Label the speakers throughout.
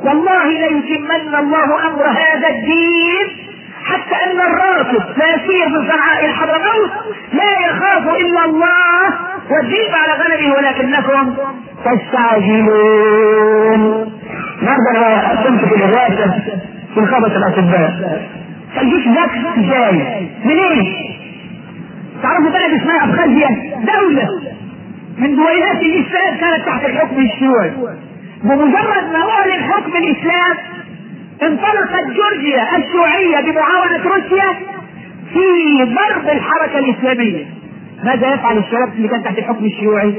Speaker 1: والله ليتمن الله امر هذا الدين حتى ان الراكب لا يسير في صنعاء الحضرموت لا يخاف الا الله والذئب على غنمه ولكنكم تستعجلون ماذا تمسك الرئاسه في خبط الاطباء الجيش ذاك جاي منين؟ تعرفوا بلد اسمها ابخازيا دولة من دويلات الاسلام كانت تحت الحكم الشيوعي بمجرد ما اعلن حكم الاسلام انطلقت جورجيا الشيوعية بمعاونة روسيا في ضرب الحركة الاسلامية ماذا يفعل الشباب اللي كان تحت الحكم الشيوعي؟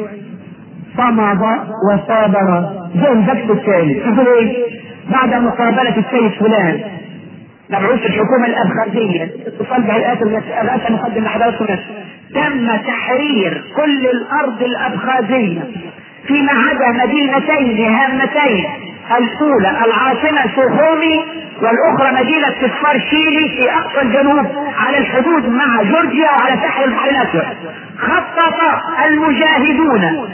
Speaker 1: صمد وصابر زي البكت الثالث يقول ايه؟ بعد مقابلة السيد فلان مبعوث الحكومة الأبخازية اتصال بهيئات الرئاسة مقدم لحضراتكم تم تحرير كل الأرض الأبخازية فيما عدا مدينتين هامتين الأولى العاصمة سوخومي والأخرى مدينة سفار شيلي في أقصى الجنوب على الحدود مع جورجيا وعلى ساحل البحر الأسود خطط المجاهدون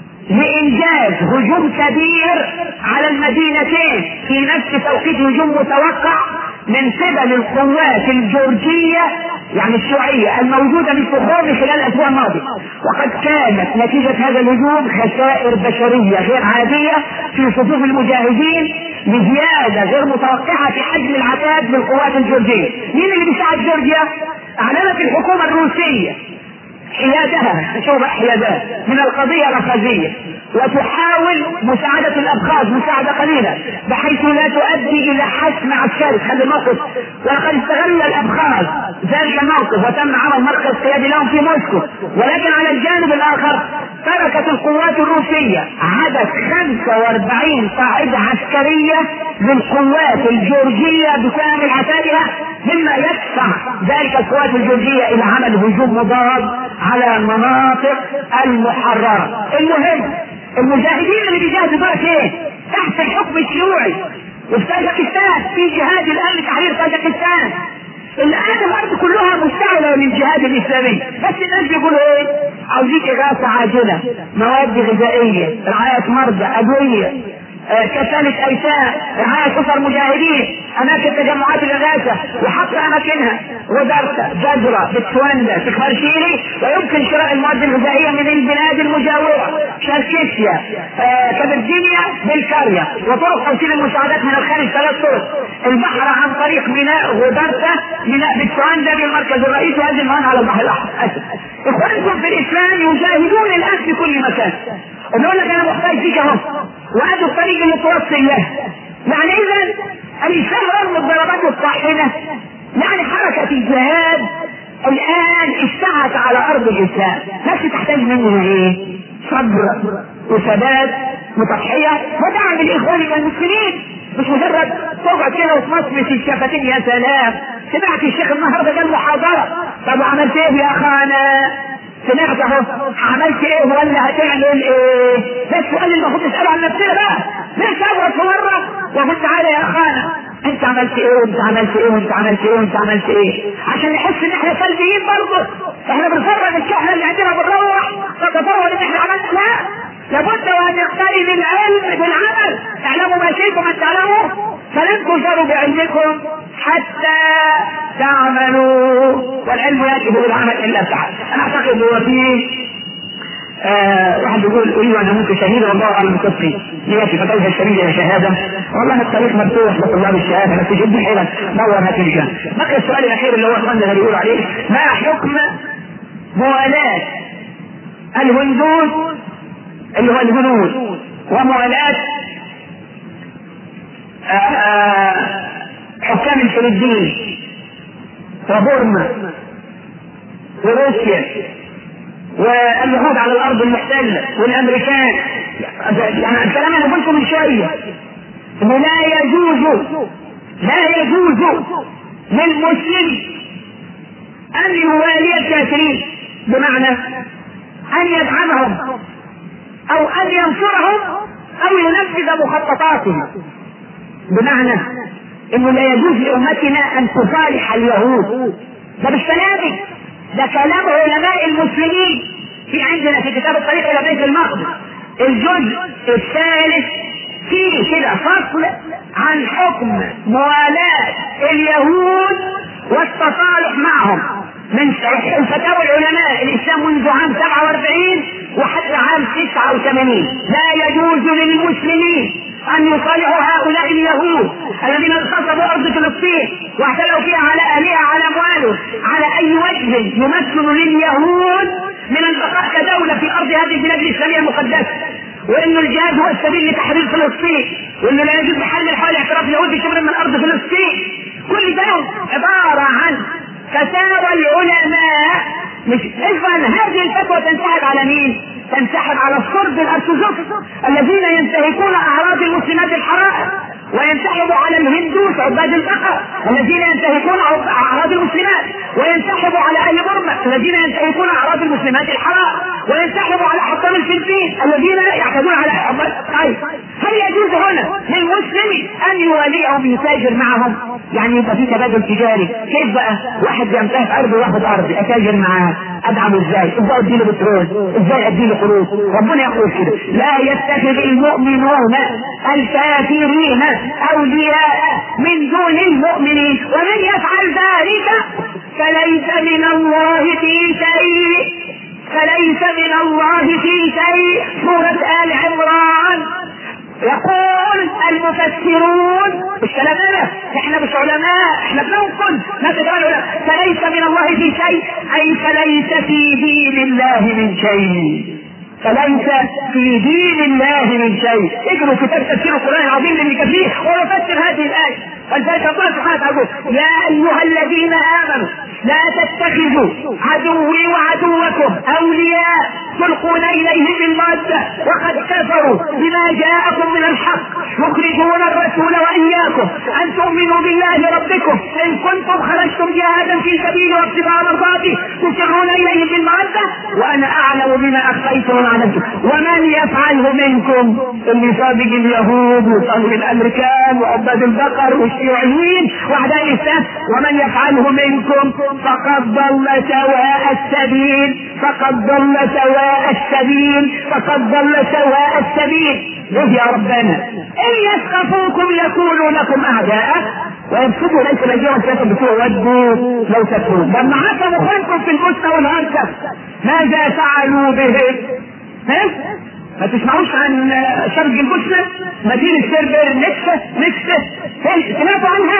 Speaker 1: لإنجاز هجوم كبير على المدينتين في نفس توقيت هجوم متوقع من قبل القوات الجورجية يعني الشيوعية الموجودة في سخوم خلال الأسبوع الماضي وقد كانت نتيجة هذا الهجوم خسائر بشرية غير عادية في صفوف المجاهدين لزيادة غير متوقعة في حجم العتاد للقوات الجورجية مين اللي بيساعد جورجيا؟ أعلنت الحكومة الروسية حيادها شوف حيادات من القضية الأبخازية وتحاول مساعدة الأبخاز مساعدة قليلة بحيث لا تؤدي إلى حسم عسكري خلي الموقف ولقد استغل الأبخاز ذلك الموقف وتم عمل مركز قيادي لهم في موسكو ولكن على الجانب الآخر تركت القوات الروسية عدد 45 قاعدة عسكرية للقوات الجورجية بكامل عتادها مما يدفع ذلك القوات الجورجية إلى عمل هجوم مضاد على المناطق المحررة المهم المجاهدين اللي بيجاهدوا دول ايه؟ تحت الحكم الشيوعي وفي تاجكستان في جهاد الان لتحرير تاجكستان الان الارض كلها مشتعله للجهاد الاسلامي بس الناس بيقولوا ايه؟ عاوزين اغاثه عاجله مواد غذائيه رعايه مرضى ادويه آه، كفالة أيتام رعاية أسر مجاهدين أماكن تجمعات الإغاثة وحط أماكنها ودرسة جزرة بتسواندا تكفرشيلي ويمكن شراء المواد الغذائية من البلاد المجاورة شركسيا آه، كفرجينيا بالكاريا وطرق توصيل المساعدات من الخارج ثلاث طرق البحر عن طريق ميناء غدرسة ميناء بتسواندا بالمركز الرئيسي وهذه المهن على البحر الأحمر إخوانكم في الإسلام يجاهدون الآن في كل مكان ونقول لك أنا محتاج فيك أهو وهذا الطريق اللي توصل له يعني اذا الاسلام رغم الضربات الطاحنه يعني حركه الجهاد الان اشتعت على ارض الاسلام بس تحتاج منه ايه؟ صبر وثبات وتضحيه ودعم الاخوان المسلمين مش مجرد تقعد كده وتمصمص الشفتين يا سلام سمعت الشيخ النهارده قال محاضره طب وعملت ايه يا اخانا؟ سمعت اهو عملت ايه ولا هتعمل ايه ده السؤال اللي المفروض نساله عن نفسنا بقى ليش اقعد في مره واقول تعالى يا اخانا انت عملت ايه وانت عملت ايه وانت عملت ايه وانت عملت ايه عشان نحس ان احنا سلبيين برضه احنا بنفرغ الشحنه اللي عندنا بنروح نتصور ان احنا عملنا لا لابد وان يقترن العلم بالعمل اعلموا ما شئتم ان تعلموا فلن تجروا بعلمكم حتى تعملوا والعلم يجب بالعمل الا فعل انا اعتقد هو في آه واحد يقول اريد ان اموت شهيدا والله اعلم قصتي نيتي فتوجه الشهيد الى شهاده والله الطريق مفتوح لطلاب الشهاده بس جد حيلا دور هتلك بقي السؤال الاخير اللي هو اخواننا اللي يقول عليه ما حكم موالاه الهندوس اللي هو الهنود وموالاه حكام الفلبين وبورما وروسيا واليهود على الارض المحتله والامريكان يعني الكلام اللي قلته من شويه انه لا يجوز لا يجوز للمسلم ان يوالي الكافرين بمعنى ان يدعمهم او ان ينصرهم او ينفذ مخططاتهم بمعنى انه لا يجوز لامتنا ان تصالح اليهود ده مش كلامي ده كلام علماء المسلمين في عندنا في كتاب الطريق الى بيت المقدس الجزء الثالث في كده فصل عن حكم موالاه اليهود والتصالح معهم من فتاوى العلماء الاسلام منذ عام 47 وحتى عام 89 لا يجوز للمسلمين ان يصالحوا هؤلاء اليهود الذين اغتصبوا ارض فلسطين واعتدوا فيها على اهلها على اموالهم على اي وجه يمثل لليهود من البقاء كدوله في ارض هذه البلاد الاسلاميه المقدسه وانه الجهاد هو السبيل لتحرير فلسطين وانه لا يجوز بحل الحال اعتراف اليهود بشبر من ارض فلسطين كل ده عباره عن فتاوى العلماء مش اذا هذه الفتوى تنسحب على مين؟ تنسحب على الصرد الارثوذكس الذين ينتهكون اعراض المسلمات الحرائر وينسحب على الهندوس عباد البقر الذين ينتهكون اعراض المسلمات وينسحب على اهل برما الذين ينتهكون اعراض المسلمات الحرائر وينسحب على حطام الفلبين الذين يعتدون على عباد طيب هل يجوز هنا للمسلم ان يواليهم يتاجر معهم؟ يعني يبقى في تبادل تجاري كيف بقى واحد بيمتهك ارض وياخد ارض اتاجر معاه ادعمه ازاي؟ ازاي اديله بترول؟ ازاي اديله قروض؟ ربنا يقول كده لا يتخذ المؤمنون الكافرين اولياء من دون المؤمنين ومن يفعل ذلك فليس من الله في شيء فليس من الله في شيء سورة آل عمران يقول المفسرون مش كلامنا احنا مش علماء احنا بننقل ما تدرون فليس من الله في شيء اي فليس في دين الله من شيء فليس في دين الله من شيء اجروا كتاب تفسير القران العظيم لابن كثير ويفسر هذه الايه فلذلك الله سبحانه وتعالى يا ايها الذين امنوا لا تتخذوا عدوي وعدوكم اولياء تلقون اليهم بالموده وقد كفروا بما جاءكم من الحق يخرجون الرسول واياكم ان تؤمنوا بالله ربكم ان كنتم خرجتم جهادا في سبيل وابتغاء مرضاتي تسرون اليهم بالموده وانا اعلم بما اخفيتم وعلمتم ومن يفعله منكم اللي صادق اليهود وصادق الامريكان وعباد البقر والشيوعيين واعداء الاسلام ومن يفعله منكم فقد ضل سواء السبيل فقد ضل سواء السبيل فقد ضل سواء السبيل ليه يا ربنا ان يثقفوكم يكونوا لكم اعداء ويبسطوا اليكم ايديهم كيف بتوع ودوا لو تكفرون لما عصموا خلقكم في البوسنه والهركب ماذا فعلوا بهم؟ ها؟ ما تسمعوش عن شرق البوسنه مدينه سيربر نكسه نكسه سمعتوا عنها؟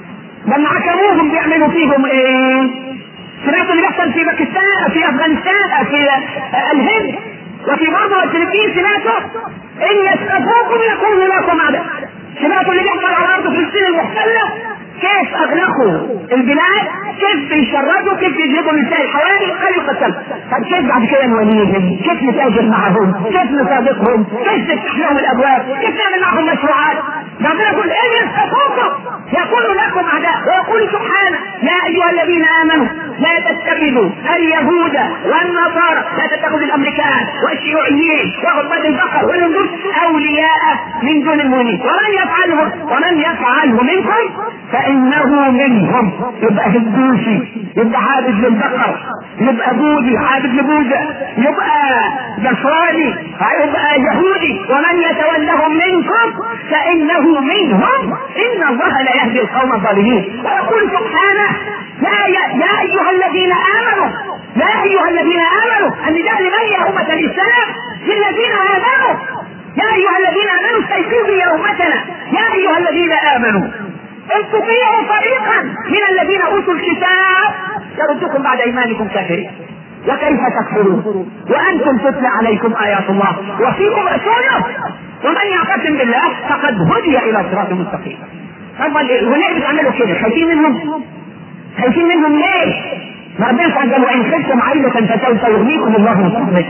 Speaker 1: لما عكروهم بيعملوا فيهم ايه؟ سمعتوا اللي بيحصل في باكستان في افغانستان في الهند وفي برما والفلبين سمعتوا؟ ان يسقفوكم يكون لكم اعداء سمعتوا اللي بيحصل على ارض فلسطين المحتله؟ كيف اغلقوا البلاد كيف بيشردوا كيف بيجيبوا نساء الحواري قالوا قتلوا طب كيف بعد كده نوليهم كيف نتاجر معهم كيف نصادقهم كيف تفتح لهم الابواب كيف نعمل معهم مشروعات ربنا يقول ان يسقطوكم يكون لكم اعداء ويقول سبحانه يا ايها الذين امنوا لا تتخذوا اليهود والنصارى لا تتخذوا الامريكان والشيوعيين وعباد البقر والهندوس اولياء من دون المؤمنين ومن يفعله ومن يفعله منكم فانه منهم يبقى هندوسي يبقى عابد للبقر يبقى بوذي عابد لبوذا يبقى نصراني يبقى يهودي ومن يتولهم منكم فانه منهم ان الله لا يهدي القوم الظالمين ويقول سبحانه يا, يا, يا ايها الذين امنوا يا ايها الذين امنوا النداء لمن يا امه الاسلام للذين امنوا يا ايها الذين امنوا استيقظوا يا امتنا يا ايها الذين امنوا ان تطيعوا فريقا من الذين اوتوا الكتاب يردكم بعد ايمانكم كافرين وكيف تكفرون وانتم تتلى عليكم ايات الله وفيكم رسوله ومن يعتصم بالله فقد هدي الى صراط مستقيم طب وليه بتعملوا كده خايفين منهم خايفين منهم ليه ما ربنا سبحانه وان خفتم عيلة فسوف يغنيكم الله من فضله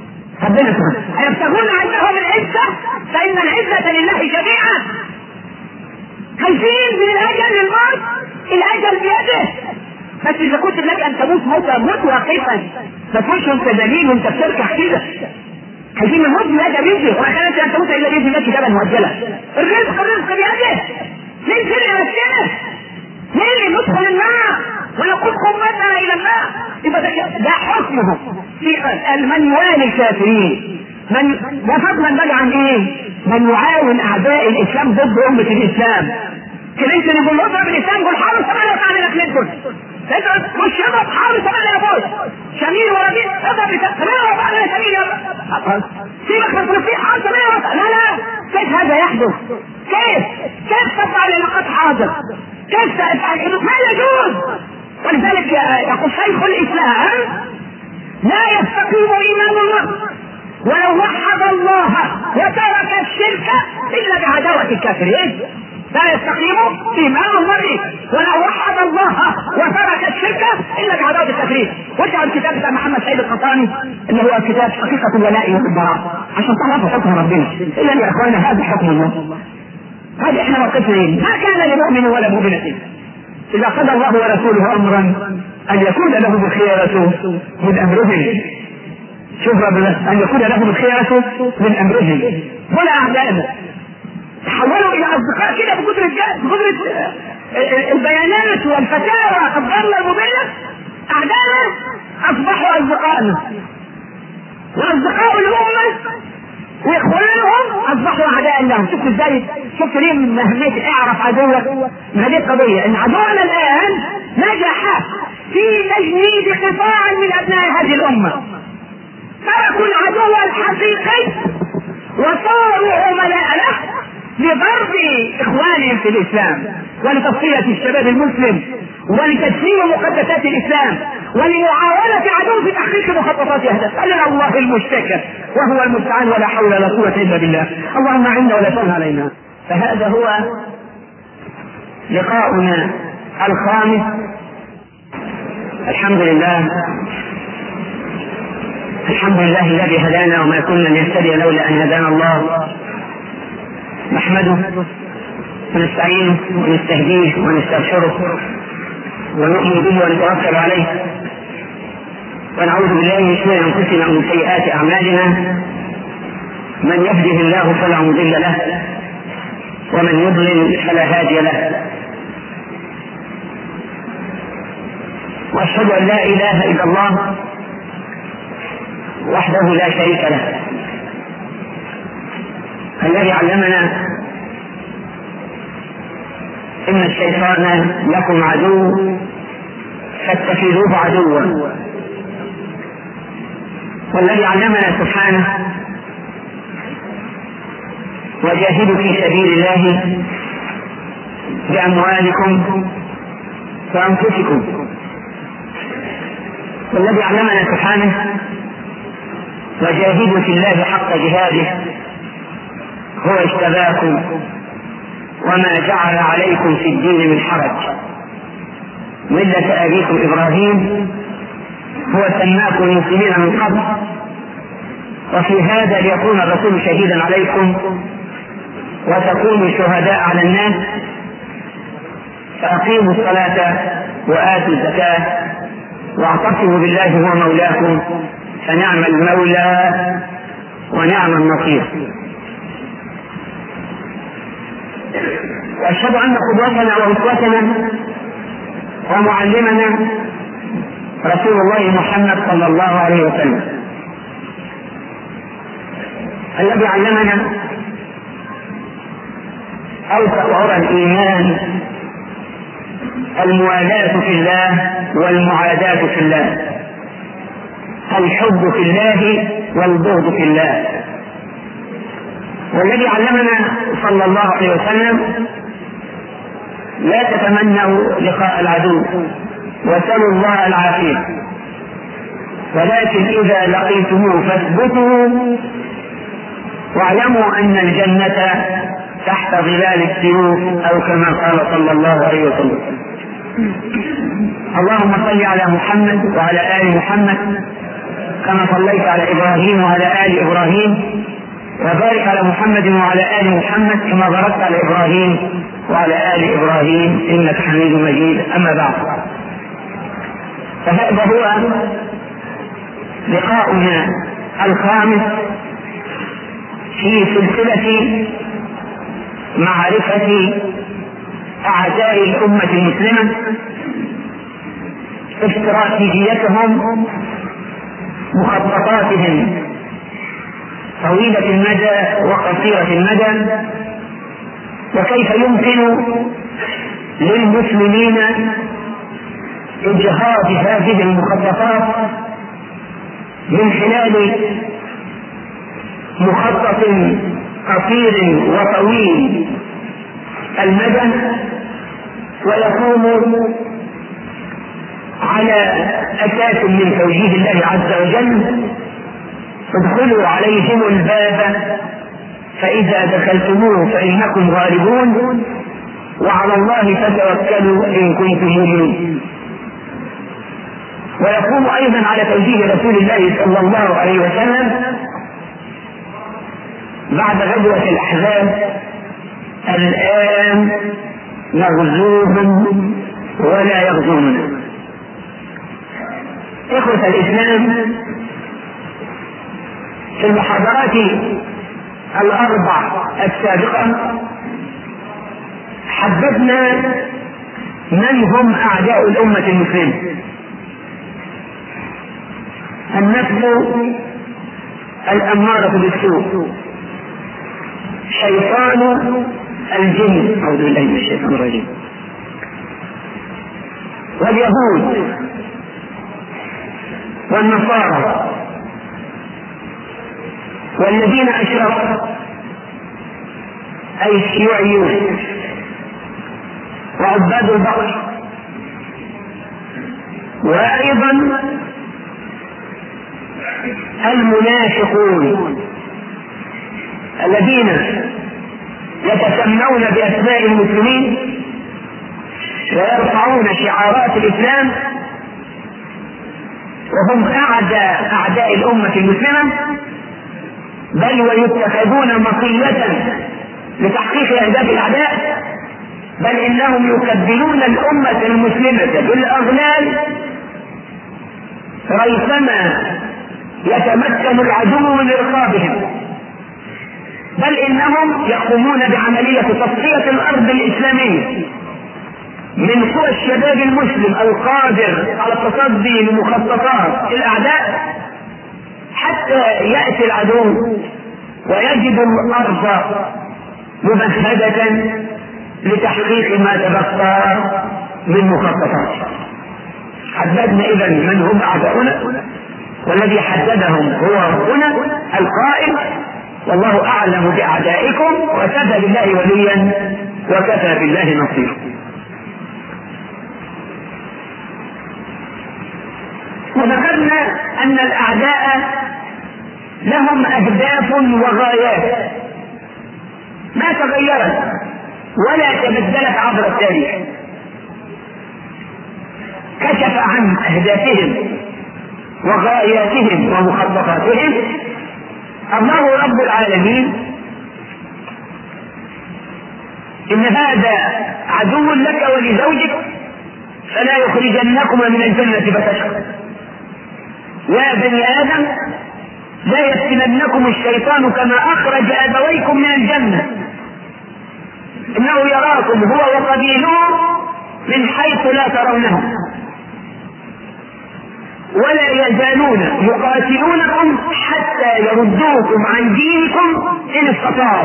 Speaker 1: ربنا سبحانه أيبتغون عندهم العزة فإن العزة لله جميعا خايفين من الأجل للموت الأجل بيده بس إذا كنت لك أن تموت موتا موت واقفا ما تكونش أنت دليل وأنت بتركع كده خايفين من الموت بيده بيده وما كانت أن تموت إلا بإذن الله كتابا مؤجلا الرزق الرزق بيده ليه كده يمكنه ليه ندخل النار ونقول قمتنا الى النار يبقى ده, ده حكمه في من يوالي الكافرين من وفضلا بقى عن ايه؟ من يعاون اعداء الاسلام ضد امه الاسلام كلينتون يقول له اضرب الاسلام يقول حاول ثمانية وطعن لك كلينتون مش يضرب حاول ثمانية يا بوش شميل ولا مين اضرب ثمانية وطعن يا شميل يلا سيبك من فلسطين حاول ثمانية وطعن لا لا كيف هذا يحدث؟ كيف؟ كيف تفعل العلاقات حاضر؟ كيف تفعل ما يجوز ولذلك يقول شيخ الاسلام لا يستقيم ايمان الله ولو وحد الله وترك الشرك الا بعداوه الكافرين لا يستقيم ايمان المرء ولو وحد الله وترك الشرك الا بعداوه الكافرين وارجع الكتاب بتاع محمد سيد القطاني اللي هو كتاب حقيقه الولاء والبراء عشان تعرفوا حكم ربنا اذا يا اخوانا هذا حكم الله هذا احنا موقفنا ما كان لمؤمن ولا مؤمنه اذا قضى الله ورسوله امرا ان يكون لهم الخيرة من امرهم شوف ان يكون لهم الخيرة من امرهم هنا اعدائنا تحولوا الى اصدقاء كده بقدرة بقدرة البيانات والفتاوى الضالة المضلة اعدائنا اصبحوا اصدقائنا واصدقاء الامة واخوانهم اصبحوا اعداء لهم شفت ازاي شفت ليه من اهميه اعرف عدوك ما هذه القضيه ان عدونا الان نجح في تجنيد قطاع من ابناء هذه الامه تركوا العدو الحقيقي وصاروا عملاء له لضرب اخوانهم في الاسلام ولتصفيه الشباب المسلم ولتسليم مقدسات الاسلام ولمعاونة عدو في تحقيق مخططات اهداف فلنا الله المشتكى وهو المستعان ولا حول ولا قوة الا بالله اللهم اعنا ولا تهن علينا فهذا هو لقاؤنا الخامس الحمد لله الحمد لله الذي هدانا وما كنا لنهتدي لولا ان هدانا الله نحمده ونستعينه ونستهديه ونستغفره ونؤمن به ونتوكل عليه ونعوذ بالله من شرور انفسنا ومن سيئات اعمالنا من يهده الله فلا مضل له ومن يضلل فلا هادي له واشهد ان لا اله الا الله وحده لا شريك له الذي علمنا ان الشيطان لكم عدو فاتخذوه عدوا والذي علمنا سبحانه وجاهدوا في سبيل الله باموالكم وانفسكم والذي علمنا سبحانه وجاهدوا في الله حق جهاده هو اجتباكم وما جعل عليكم في الدين من حرج ملة أبيكم إبراهيم هو سماكم المسلمين من قبل وفي هذا ليكون الرسول شهيدا عليكم وتكونوا شهداء على الناس فأقيموا الصلاة وآتوا الزكاة واعتصموا بالله هو مولاكم فنعم المولى ونعم النصير واشهد ان قدوتنا واسوتنا ومعلمنا رسول الله محمد صلى الله عليه وسلم الذي علمنا اوثق عرى الايمان الموالاه في الله والمعاداه في الله الحب في الله والبغض في الله والذي علمنا صلى الله عليه وسلم لا تتمنوا لقاء العدو وسلوا الله العافيه ولكن اذا لقيتموه فاثبتوا واعلموا ان الجنه تحت ظلال السيوف او كما قال صلى الله عليه وسلم اللهم صل على محمد وعلى ال محمد كما صليت على ابراهيم وعلى ال ابراهيم وبارك على محمد وعلى ال محمد كما باركت على ابراهيم وعلى ال ابراهيم انك حميد مجيد اما بعد فهذا هو لقاؤنا الخامس في سلسله معرفه اعداء الامه المسلمه استراتيجيتهم مخططاتهم طويلة المدى وقصيرة المدى وكيف يمكن للمسلمين إجهاض هذه المخططات من خلال مخطط قصير وطويل المدى ويقوم على أساس من توجيه الله عز وجل ادخلوا عليهم الباب فإذا دخلتموه فإنكم غالبون وعلى الله فتوكلوا إن كنتم مؤمنين ويقوم أيضا على توجيه رسول الله صلى الله عليه وسلم بعد غزوة الأحزاب الآن نغزوهم ولا يغزوننا إخوة الإسلام في المحاضرات الأربع السابقة حددنا من هم أعداء الأمة المسلمة النفس الأمارة بالسوء شيطان الجن أعوذ بالله من الشيطان الرجيم واليهود والنصارى والذين أشركوا أي الشيوعيون وعباد البقر وأيضا المنافقون الذين يتسمون بأسماء المسلمين ويرفعون شعارات الإسلام وهم أعدى أعداء الأمة المسلمة بل ويتخذون مطية لتحقيق أهداف الأعداء بل إنهم يكبلون الأمة المسلمة بالأغلال ريثما يتمكن العدو من إرقابهم بل إنهم يقومون بعملية تصفية الأرض الإسلامية من قوى الشباب المسلم القادر على التصدي لمخططات الأعداء حتى يأتي العدو ويجد الأرض ممهدة لتحقيق ما تبقى من مخططات حددنا إذا من هم أعداؤنا والذي حددهم هو ربنا القائل والله أعلم بأعدائكم وكفى بالله وليا وكفى بالله نصيرا وذكرنا أن الأعداء لهم أهداف وغايات ما تغيرت ولا تبدلت عبر التاريخ كشف عن أهدافهم وغاياتهم ومخططاتهم الله رب العالمين إن هذا عدو لك ولزوجك فلا يخرجنكما من الجنة فتشقى يا بني آدم لا يفتننكم الشيطان كما أخرج أبويكم من الجنة إنه يراكم هو وقبيله من حيث لا ترونهم ولا يزالون يقاتلونكم حتى يردوكم عن دينكم إن استطاعوا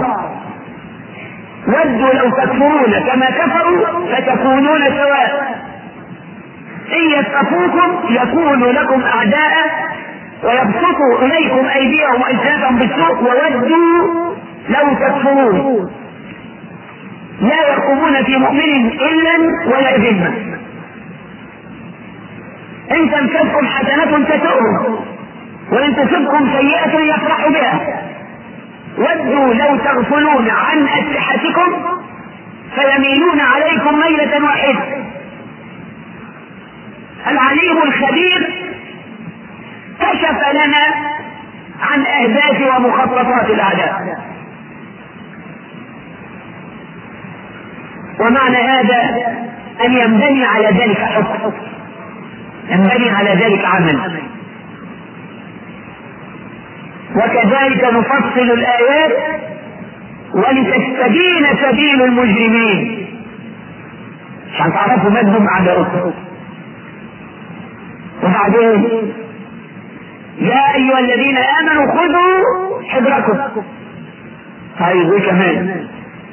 Speaker 1: ودوا لو تكفرون كما كفروا فتكونون سواء إن يثقفوكم يكونوا لكم أعداء ويبسطوا إليكم أيديهم وأجسادهم بالسوء وودوا لو تكفرون لا يقومون في مؤمن إلا ولا ذمة إن تمسككم حسنة تسؤهم وإن تصبكم سيئة يفرح بها ودوا لو تغفلون عن أسلحتكم فيميلون عليكم ميلة واحدة العليم الخبير كشف لنا عن أهداف ومخططات الأعداء ومعنى هذا أن ينبني على ذلك حكم ينبني على ذلك عمل وكذلك نفصل الآيات ولتستبين سبيل المجرمين عشان تعرفوا من هم أعداؤكم وبعدين يا أيها الذين آمنوا خذوا حجركم طيب وايه كمان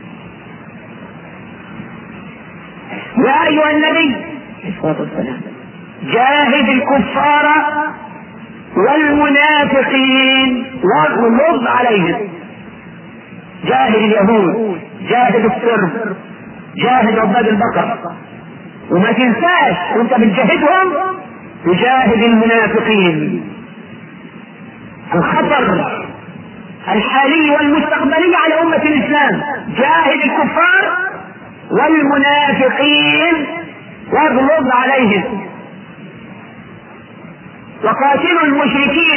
Speaker 1: يا ايها النبي الصلاه والسلام جاهد الكفار والمنافقين واغلظ عليهم جاهد اليهود جاهد السرب جاهد عباد البقر وما تنساش وانت بتجاهدهم تجاهد المنافقين الخطر الحالي والمستقبلي على أمة الإسلام جاهد الكفار والمنافقين واغلظ عليهم وقاتلوا المشركين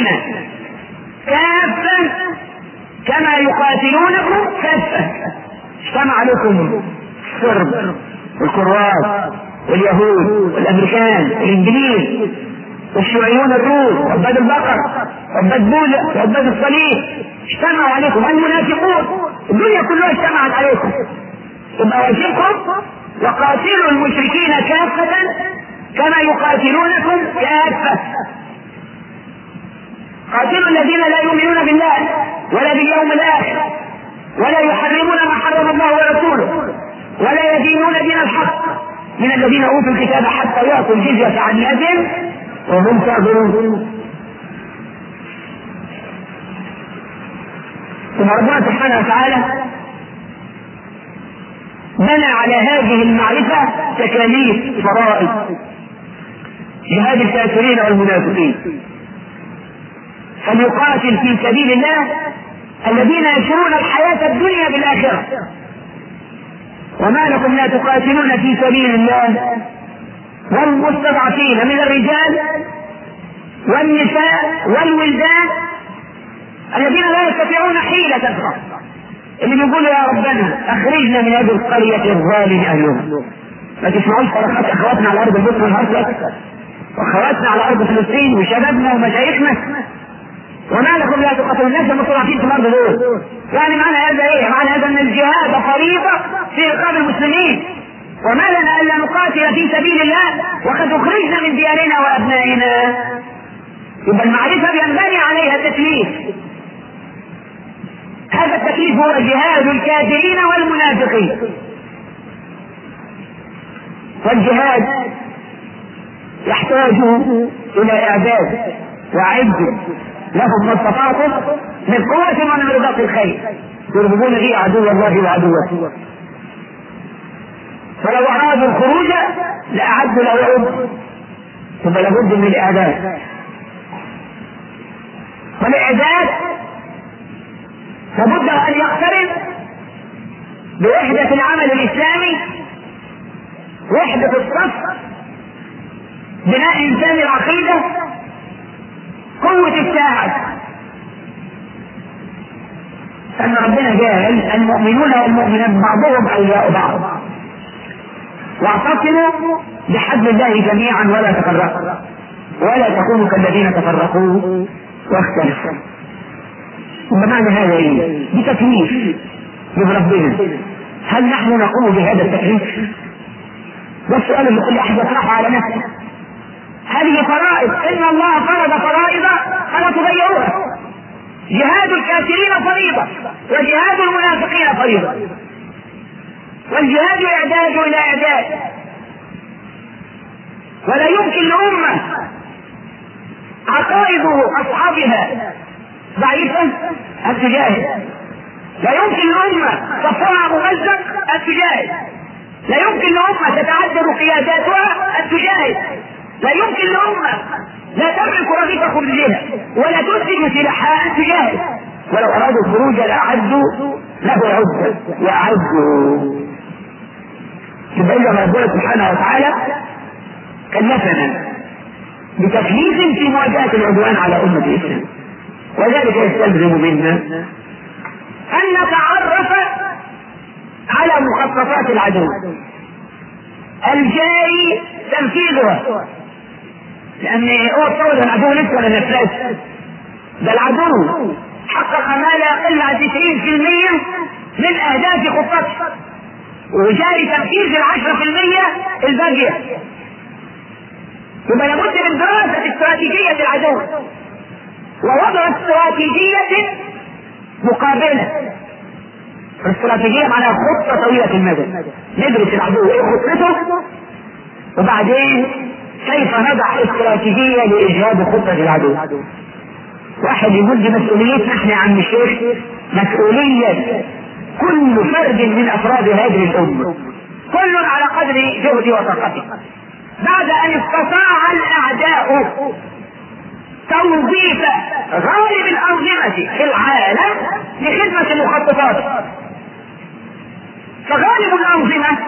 Speaker 1: كافة كما يقاتلونكم كافة اجتمع لكم الصرب والكروات واليهود والامريكان والانجليز والشيوعيون الروس وعباد البقر وعباد بوذا وعباد الصليب اجتمعوا عليكم المنافقون الدنيا كلها اجتمعت عليكم يبقى واجبكم وقاتلوا المشركين كافة كما يقاتلونكم كافة قاتلوا الذين لا يؤمنون بالله ولا باليوم الاخر ولا يحرمون ما حرم الله ورسوله ولا يدينون دين الحق من الذين اوتوا الكتاب حتى يعطوا الجزيه عن يد وهم صاغرون ثم ربنا سبحانه وتعالى بنى على هذه المعرفة تكاليف فرائض جهاد الكافرين والمنافقين فليقاتل في سبيل الله الذين يشرون الحياة الدنيا بالآخرة وما لكم لا تقاتلون في سبيل الله والمستضعفين من الرجال والنساء والولدان الذين لا يستطيعون حيلة الخط اللي بيقولوا يا ربنا اخرجنا من هذه القرية الظالم اهلها ما تسمعوش صرخات اخواتنا على ارض البصره الهرسك واخواتنا على ارض فلسطين وشبابنا ومشايخنا وما لكم لا تقاتلون الناس المستضعفين في الارض دول يعني معنى هذا ايه؟ معنى هذا ان الجهاد فريضه في اقام المسلمين وما لنا الا نقاتل في سبيل الله وقد اخرجنا من ديارنا وابنائنا يبقى المعرفه ينبني عليها التكليف هذا التكليف هو جهاد الكافرين والمنافقين والجهاد يحتاج الى اعداد وعد لهم ما استطعتم من قوة ومن رباط الخير يرهبون به عدو الله وعدوه فلو أرادوا الخروج لأعدوا له عد ثم لابد من الإعداد والإعداد لابد أن يقترن بوحدة العمل الإسلامي وحدة الصف بناء إنسان العقيدة قوة الساعد أن ربنا جاهل المؤمنون والمؤمنات بعضهم أولياء بعض واعتصموا بحبل الله جميعا ولا تفرقوا ولا تكونوا كالذين تفرقوا واختلفوا بمعنى هذا ايه؟ بتكليف من ربنا هل نحن نقوم بهذا التكليف؟ ده السؤال اللي كل احد يطرحه على نفسه هذه فرائض ان الله فرض فرائض فلا تضيعوها جهاد الكافرين فريضه وجهاد المنافقين فريضه والجهاد يحتاج الى اعداد ولا يمكن لامه عقائد اصحابها ضعيفه ان تجاهد لا يمكن لامه صفها ممزق ان تجاهد لا يمكن لامه تتعذر قياداتها ان تجاهد لا يمكن لامه لا تملك رغيف خبزها ولا تنتج سلاحها ان تجاهد ولو ارادوا الخروج لاعدوا له عده واعدوا تبين ربنا سبحانه وتعالى كلفنا بتكليف في مواجهة العدوان على أمة الإسلام وذلك يستلزم منا أن نتعرف على مخططات العدو الجاري تنفيذها لأن هو تصور العدو لسه ما نفذش ده العدو حقق ما لا يقل عن 90% من أهداف خطته وجاري تنفيذ العشرة في المية الباقية يبقى لابد من دراسة استراتيجية العدو ووضع استراتيجية مقابلة الاستراتيجية معناها خطة طويلة المدى ندرس العدو ايه خطته وبعدين كيف نضع استراتيجية لإجهاد خطة العدو واحد يقول دي مسؤوليتنا احنا يا عم الشيخ مسؤولية كل فرد من أفراد هذه الأمة كل على قدر جهده وطاقته بعد أن استطاع الأعداء توظيف غالب الأنظمة في العالم لخدمة المخططات فغالب الأنظمة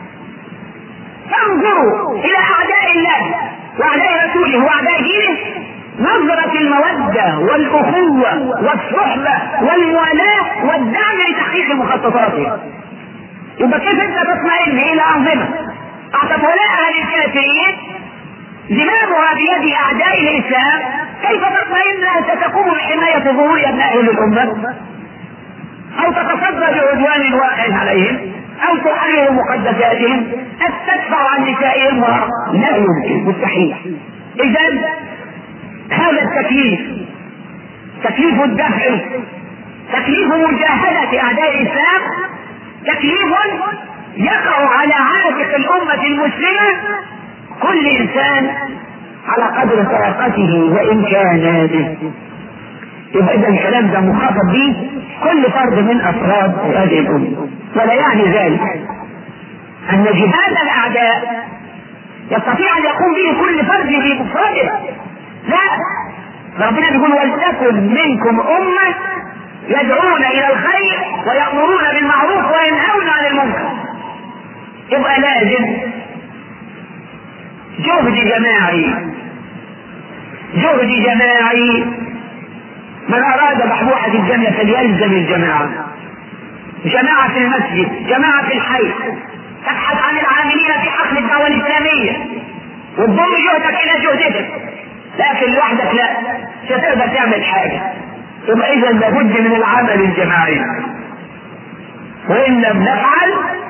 Speaker 1: تنظر إلى أعداء الله وأعداء رسوله وأعداء دينه نظرة المودة والأخوة والصحبة والموالاة والدعم لتحقيق مخططاته يبقى كيف أنت تطمئن إلى أنظمة اعتبرناها للكافرين زمامها بيد أعداء الإسلام كيف تطمئن أن ستقوم بحماية ظهور أبنائه للأمة أو تتصدى بعدوان واقع عليهم أو تحرر مقدساتهم أن تدفع عن نسائهم لا يمكن مستحيل إذا هذا التكليف تكليف الدفع تكليف مجاهدة أعداء الإسلام تكليف يقع على عاتق الأمة المسلمة كل إنسان على قدر طاقته وإمكاناته يبقى إذا الكلام ده مخاطب به كل فرد من أفراد هذه الأمة ولا يعني ذلك أن جهاد الأعداء يستطيع أن يقوم به كل فرد في مفرده لا ربنا بيقول ولتكن منكم أمة يدعون إلى الخير ويأمرون بالمعروف وينهون عن المنكر يبقى لازم جهد جماعي جهد جماعي من أراد بحبوحة الجنة فليلزم الجماعة جماعة في المسجد جماعة في الحي تبحث عن العاملين في حقل الدعوة الإسلامية وتضم جهدك إلى جهدك لكن لوحدك لا مش هتقدر تعمل حاجة يبقى إذا لابد من العمل الجماعي وإن لم نفعل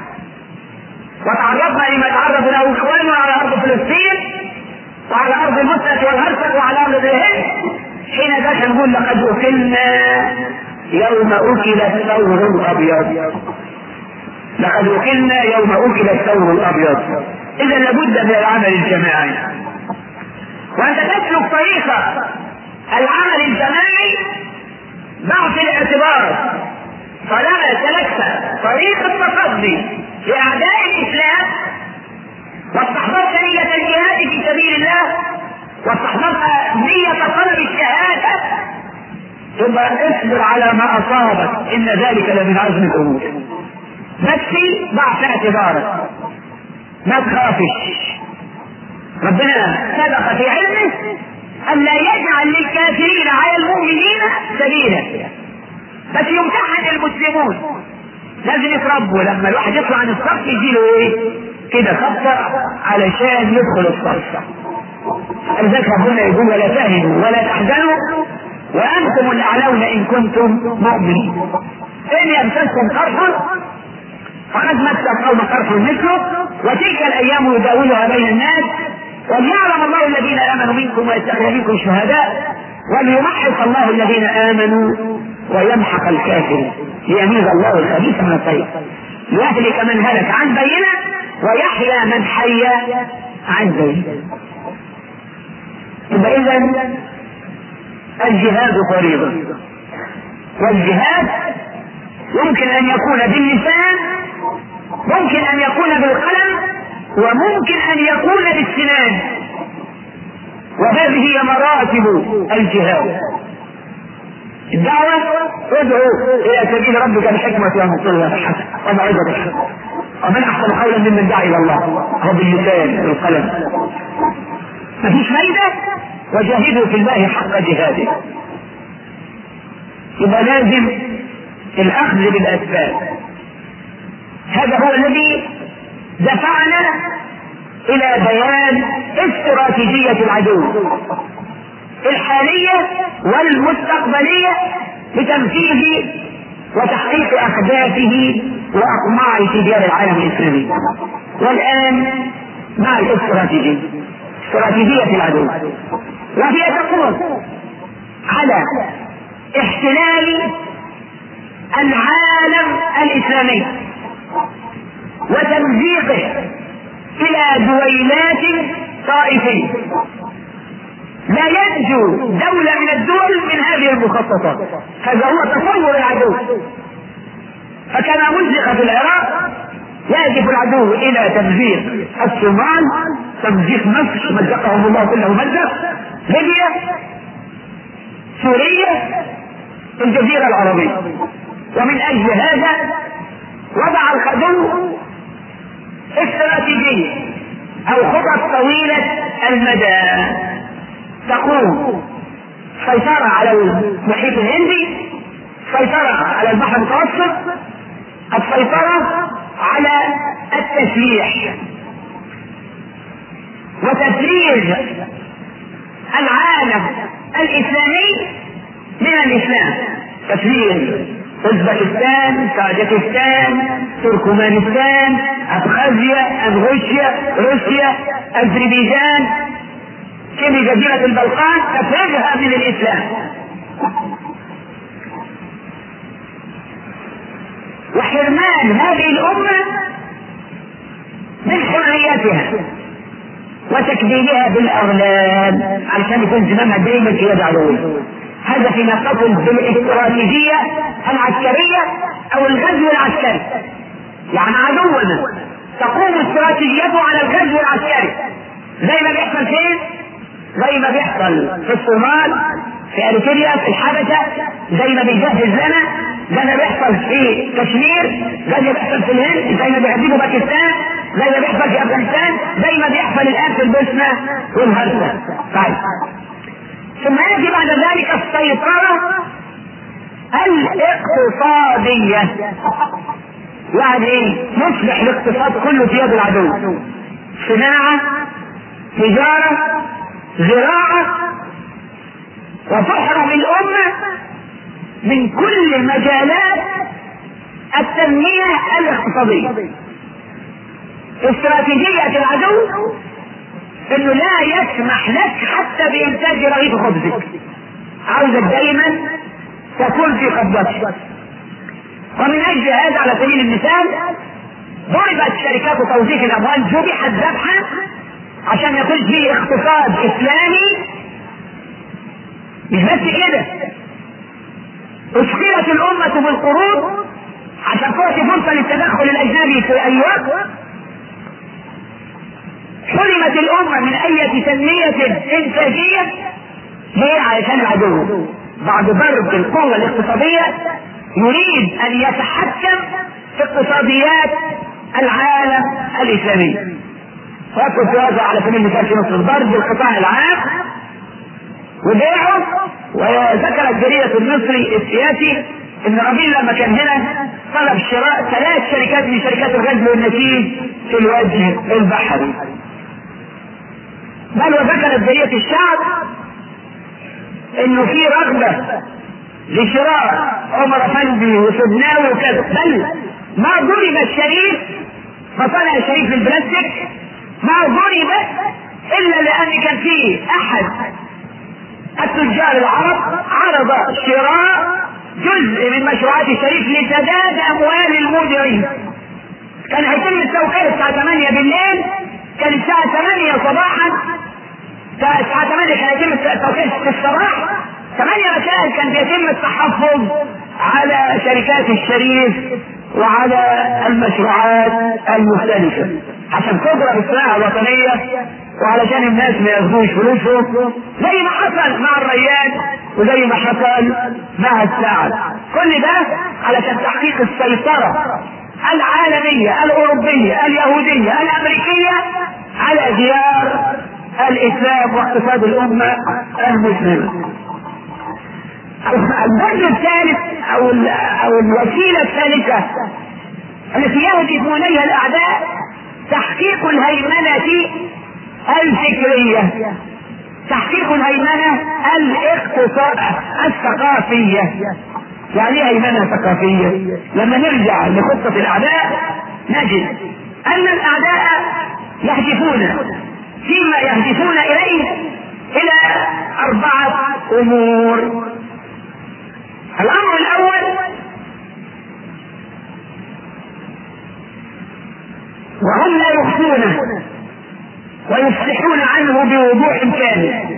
Speaker 1: وتعرضنا لما تعرض له إخواننا على أرض فلسطين وعلى أرض مصر والهرسك وعلى أرض الهند حين ذاك نقول لقد أكلنا يوم أكل الثور الأبيض لقد أكلنا يوم أكل الثور الأبيض إذا لابد من العمل الجماعي وأنت تسلك طريقة العمل الجماعي ضع في الاعتبار طالما سلكت طريق التصدي لأعداء الإسلام واستحضرت نية الجهاد في سبيل الله واستحضرت نية طلب الشهادة ثم اصبر على ما أصابك إن ذلك لمن عزم الأمور نفسي ضع في اعتبارك ما تخافش ربنا سبق في علمه أن لا يجعل للكافرين على المؤمنين سبيلا بس يمتحن المسلمون لازم يتربوا لما الواحد يطلع عن الصف يجي له ايه؟ كده خطة علشان يدخل الصف. لذلك ربنا يقول ولا تهنوا ولا تحزنوا وانتم الاعلون ان كنتم مؤمنين. ان يمسسكم قرح فقد مس القوم قرح مثله وتلك الايام يداولها بين الناس وليعلم الله الذين امنوا منكم ويتخذ منكم شهداء وليمحص الله الذين امنوا ويمحق الكافرين ليميز الله الخبيث من الطيب ليهلك من هلك عن بينه ويحيى من حي عن بينه يبقى اذا الجهاد فريضه والجهاد يمكن ان يكون باللسان ممكن ان يكون بالقلم وممكن ان يكون بالسنان وهذه هي مراتب الجهاد الدعوة ادعو إلى سبيل ربك بالحكمة والموعظة الحسنة وموعظة الحسنة ومن أحسن قولا ممن دعا إلى الله هو باللسان بالقلم مفيش فايدة وجاهدوا في الله حق جهاده يبقى لازم الأخذ بالأسباب هذا هو الذي دفعنا إلى بيان استراتيجية العدو الحالية والمستقبلية لتنفيذ وتحقيق أهدافه وأطماعه في ديار العالم الإسلامي والآن مع الاستراتيجية استراتيجية العدو وهي تقوم على احتلال العالم الاسلامي وتمزيقه الى دويلات طائفيه لا ينجو دولة من الدول من هذه المخططات هذا هو تصور العدو فكما مزق في العراق يهدف العدو الى تمزيق الصومال تمزيق مصر مزقهم الله كله مزق ليبيا سوريا الجزيرة العربية ومن اجل هذا وضع العدو استراتيجية او خطط طويلة المدى تقوم سيطرة على المحيط الهندي سيطرة على البحر المتوسط السيطرة على التسليح وتفريغ العالم الإسلامي من الإسلام تفريغ اوزبكستان تاجكستان تركمانستان ابخازيا انغوشيا روسيا اذربيجان كل جزيرة البلقان تفرغها من الإسلام وحرمان هذه الأمة من حريتها وتكبيلها بالأغلال علشان يكون زمامها دايما في يد عدوه هذا فيما تصل بالاستراتيجية العسكرية أو الغزو العسكري يعني عدونا تقوم استراتيجيته على الغزو العسكري زي ما بيحصل فين؟ زي ما بيحصل في الصومال في اريتريا في الحبشه زي ما بيجهز لنا زي ما بيحصل في كشمير زي ما بيحصل في الهند زي ما بيهددوا باكستان زي ما بيحصل في افغانستان زي ما بيحصل الان في البوسنه والهرسه طيب ثم ياتي بعد ذلك السيطره الاقتصاديه يعني ايه؟ نصبح الاقتصاد كله في يد العدو صناعه تجاره زراعه وتحرم الامه من كل مجالات التنميه الاقتصاديه استراتيجيه العدو انه لا يسمح لك حتى بانتاج رغيف خبزك عاوزك دايما تكون في قبضتك ومن اجل هذا على سبيل المثال ضربت شركات توظيف الاموال ذبحت ذبحا عشان يكون في اقتصاد اسلامي مش بس كده اثقلت الامة بالقروض عشان تعطي فرصة للتدخل الاجنبي في اي وقت حرمت الامة من اي تنمية انتاجية ليه علشان العدو بعد ضرب القوة الاقتصادية يريد ان يتحكم في اقتصاديات العالم الاسلامي ويدخل في هذا على سبيل المثال في مصر ضرب القطاع العام وبيعه وذكر الجريدة المصري السياسي ان ربيع لما كان هنا طلب شراء ثلاث شركات من شركات الغزل والنسيج في الوجه البحري بل وذكرت جريدة الشعب انه في رغبة لشراء عمر افندي وسبناوي وكذا بل ما ضرب الشريف فطلع الشريف في البلاستيك ما ضرب الا لان كان في احد التجار العرب عرض شراء جزء من مشروعات الشريف لسداد اموال المودعين كان هيتم التوقيع الساعة 8 بالليل كان الساعة 8 صباحا الساعة 8 كان يتم التوقيع في الصباح 8 مساء كان بيتم التحفظ على شركات الشريف وعلى المشروعات المختلفة عشان تضرب الصناعة الوطنية وعلشان الناس ما ياخدوش فلوسهم زي ما حصل مع الريان وزي ما حصل مع السعد كل ده علشان تحقيق السيطرة العالمية الأوروبية اليهودية الأمريكية على ديار الإسلام واقتصاد الأمة المسلمة الجزء الثالث أو أو الوسيلة الثالثة التي يهدف إليها الأعداء تحقيق الهيمنة الفكرية تحقيق الهيمنة الاقتصاد الثقافية يعني ايه هيمنة ثقافية لما نرجع لخطة الأعداء نجد أن الأعداء يهدفون فيما يهدفون إليه إلى أربعة أمور الأمر الأول وهم لا يخفونه ويفصحون عنه بوضوح كامل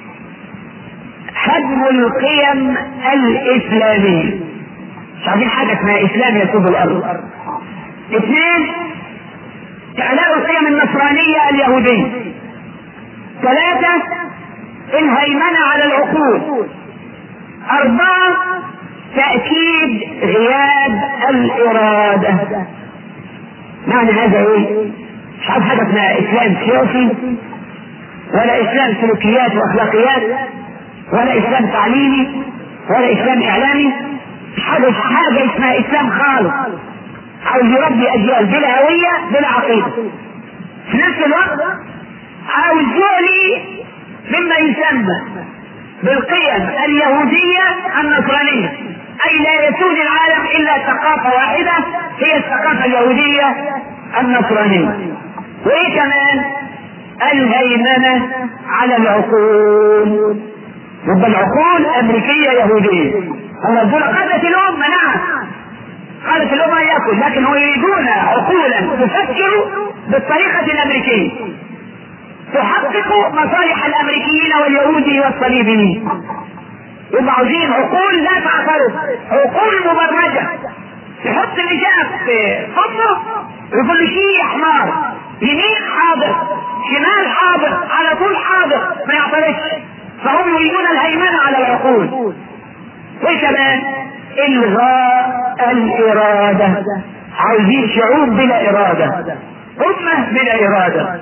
Speaker 1: هدم القيم الإسلامية مش عارفين حاجة اسمها إسلام يسود الأرض اثنين إعلاء القيم النصرانية اليهودية ثلاثة الهيمنة على العقول أربعة تأكيد غياب الإرادة معنى هذا إيه؟ مش عارف حاجة اسمها إسلام سياسي ولا إسلام سلوكيات وأخلاقيات ولا إسلام تعليمي ولا إسلام إعلامي مش حاجة حاجة اسمها إسلام خالص عاوز يربي أجيال بلا هوية بلا عقيدة في نفس الوقت عاوز يعلي مما يسمى بالقيم اليهودية النصرانية أي لا يسود العالم إلا ثقافة واحدة هي الثقافة اليهودية النصرانية وإيه كمان الهيمنة على العقول يبقى العقول أمريكية يهودية الله يقول قالت الأمة نعم قالت الأمة يأكل لكن هم يريدون عقولا تفكر بالطريقة الأمريكية تحقق مصالح الامريكيين واليهود والصليبيين يبقى عاوزين عقول لا تعترض عقول مبرمجه يحط اللي جاء في فمه ويقول له شيء حمار يمين حاضر شمال حاضر على طول حاضر ما يعترضش فهم يريدون الهيمنه على العقول وكمان الغاء الاراده عاوزين شعوب بلا اراده امه بلا اراده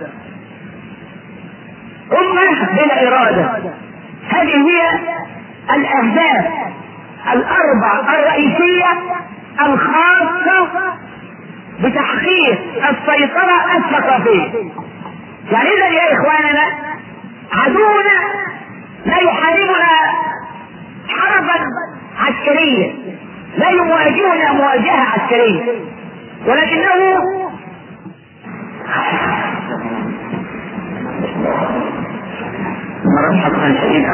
Speaker 1: أمة بلا إرادة هذه هي الأهداف الأربع الرئيسية الخاصة بتحقيق السيطرة الثقافية يعني إذا يا إخواننا عدونا لا يحاربنا حربا عسكريا لا يواجهنا مواجهة عسكرية ولكنه مرحبا شديدا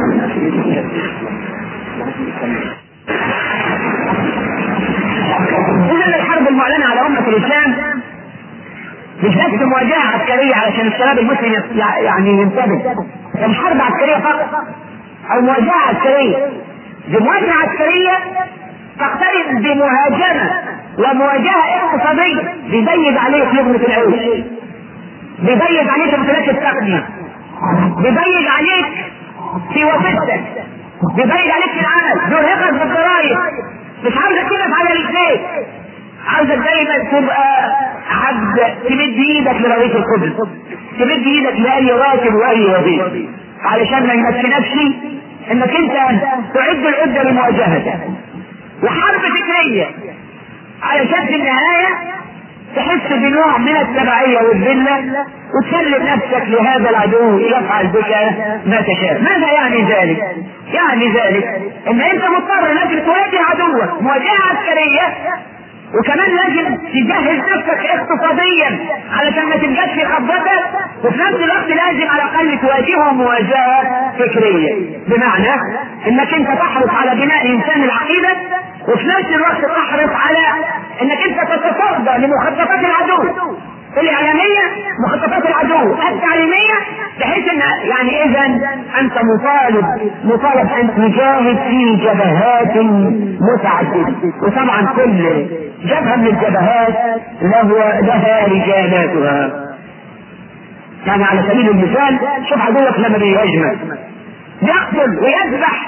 Speaker 1: إذا الحرب المعلنة على أمة الإسلام مش بس مواجهة عسكرية علشان الشباب المسلم يعني ينتبه مش حرب عسكرية فقط أو مواجهة عسكرية دي مواجهة عسكرية تقترن بمهاجمة ومواجهة اقتصادية بيبيد عليك لقمة العيش بيبيد عليك امتلاك التقنية بيبيد عليك في وظيفتك بيبيد عليك في العمل بيرهقك بالضرائب مش عاوزك تقف على رجليك عاوزك دايما تبقى عبد تمد ايدك لرغيف الخبز تمد ايدك لاي راتب واي وظيفه علشان ما يمكنكش انك انت تعد العده لمواجهته وحرب فكريه علشان في النهايه تحس بنوع من التبعية والذلة وتسلم نفسك لهذا العدو يفعل بك ما تشاء ماذا يعني ذلك يعني ذلك ان انت مضطر لازم تواجه عدوك مواجهة عسكرية وكمان لازم تجهز نفسك اقتصاديا علشان ما تبقاش في خبطك وفي نفس الوقت لازم على الاقل تواجهه مواجهه فكريه بمعنى انك انت تحرص على بناء انسان العقيده وفي نفس الوقت تحرص على انك انت تتصدى لمخططات العدو الاعلاميه مخططات العدو التعليميه بحيث ان يعني اذا انت مطالب مطالب ان تجاهد في جبهات متعدده وطبعا كل جبهه من الجبهات له لها رجالاتها يعني على سبيل المثال شوف عدوك لما بيهاجمك يقتل ويذبح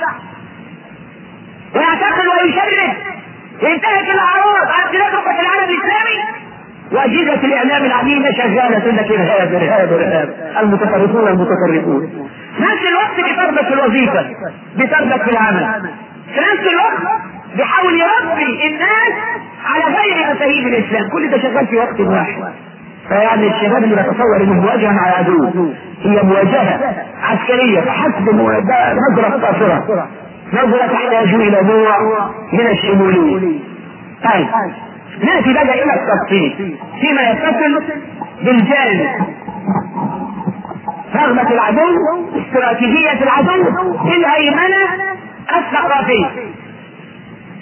Speaker 1: ويعتقل ويشرد وينتهك الاعراض على خلاف في العالم الاسلامي واجهزه الاعلام العميمه شغاله تقول لك ارهاب ارهاب ارهاب المتطرفون المتطرفون نفس الوقت بيطردك في الوظيفه بيطردك في العمل في نفس الوقت بيحاول يربي الناس على غير مفاهيم الاسلام كل ده شغال في وقت واحد فيعني الشباب اللي بيتصور انه مواجهه مع عدو هي مواجهه عسكريه فحسب نظره قاصره نظرة تحتاج إلى نوع من الشمولية. طيب نأتي بقى إلى التفصيل فيما يتصل بالجانب رغبة العدو استراتيجية العدو الهيمنة الثقافية.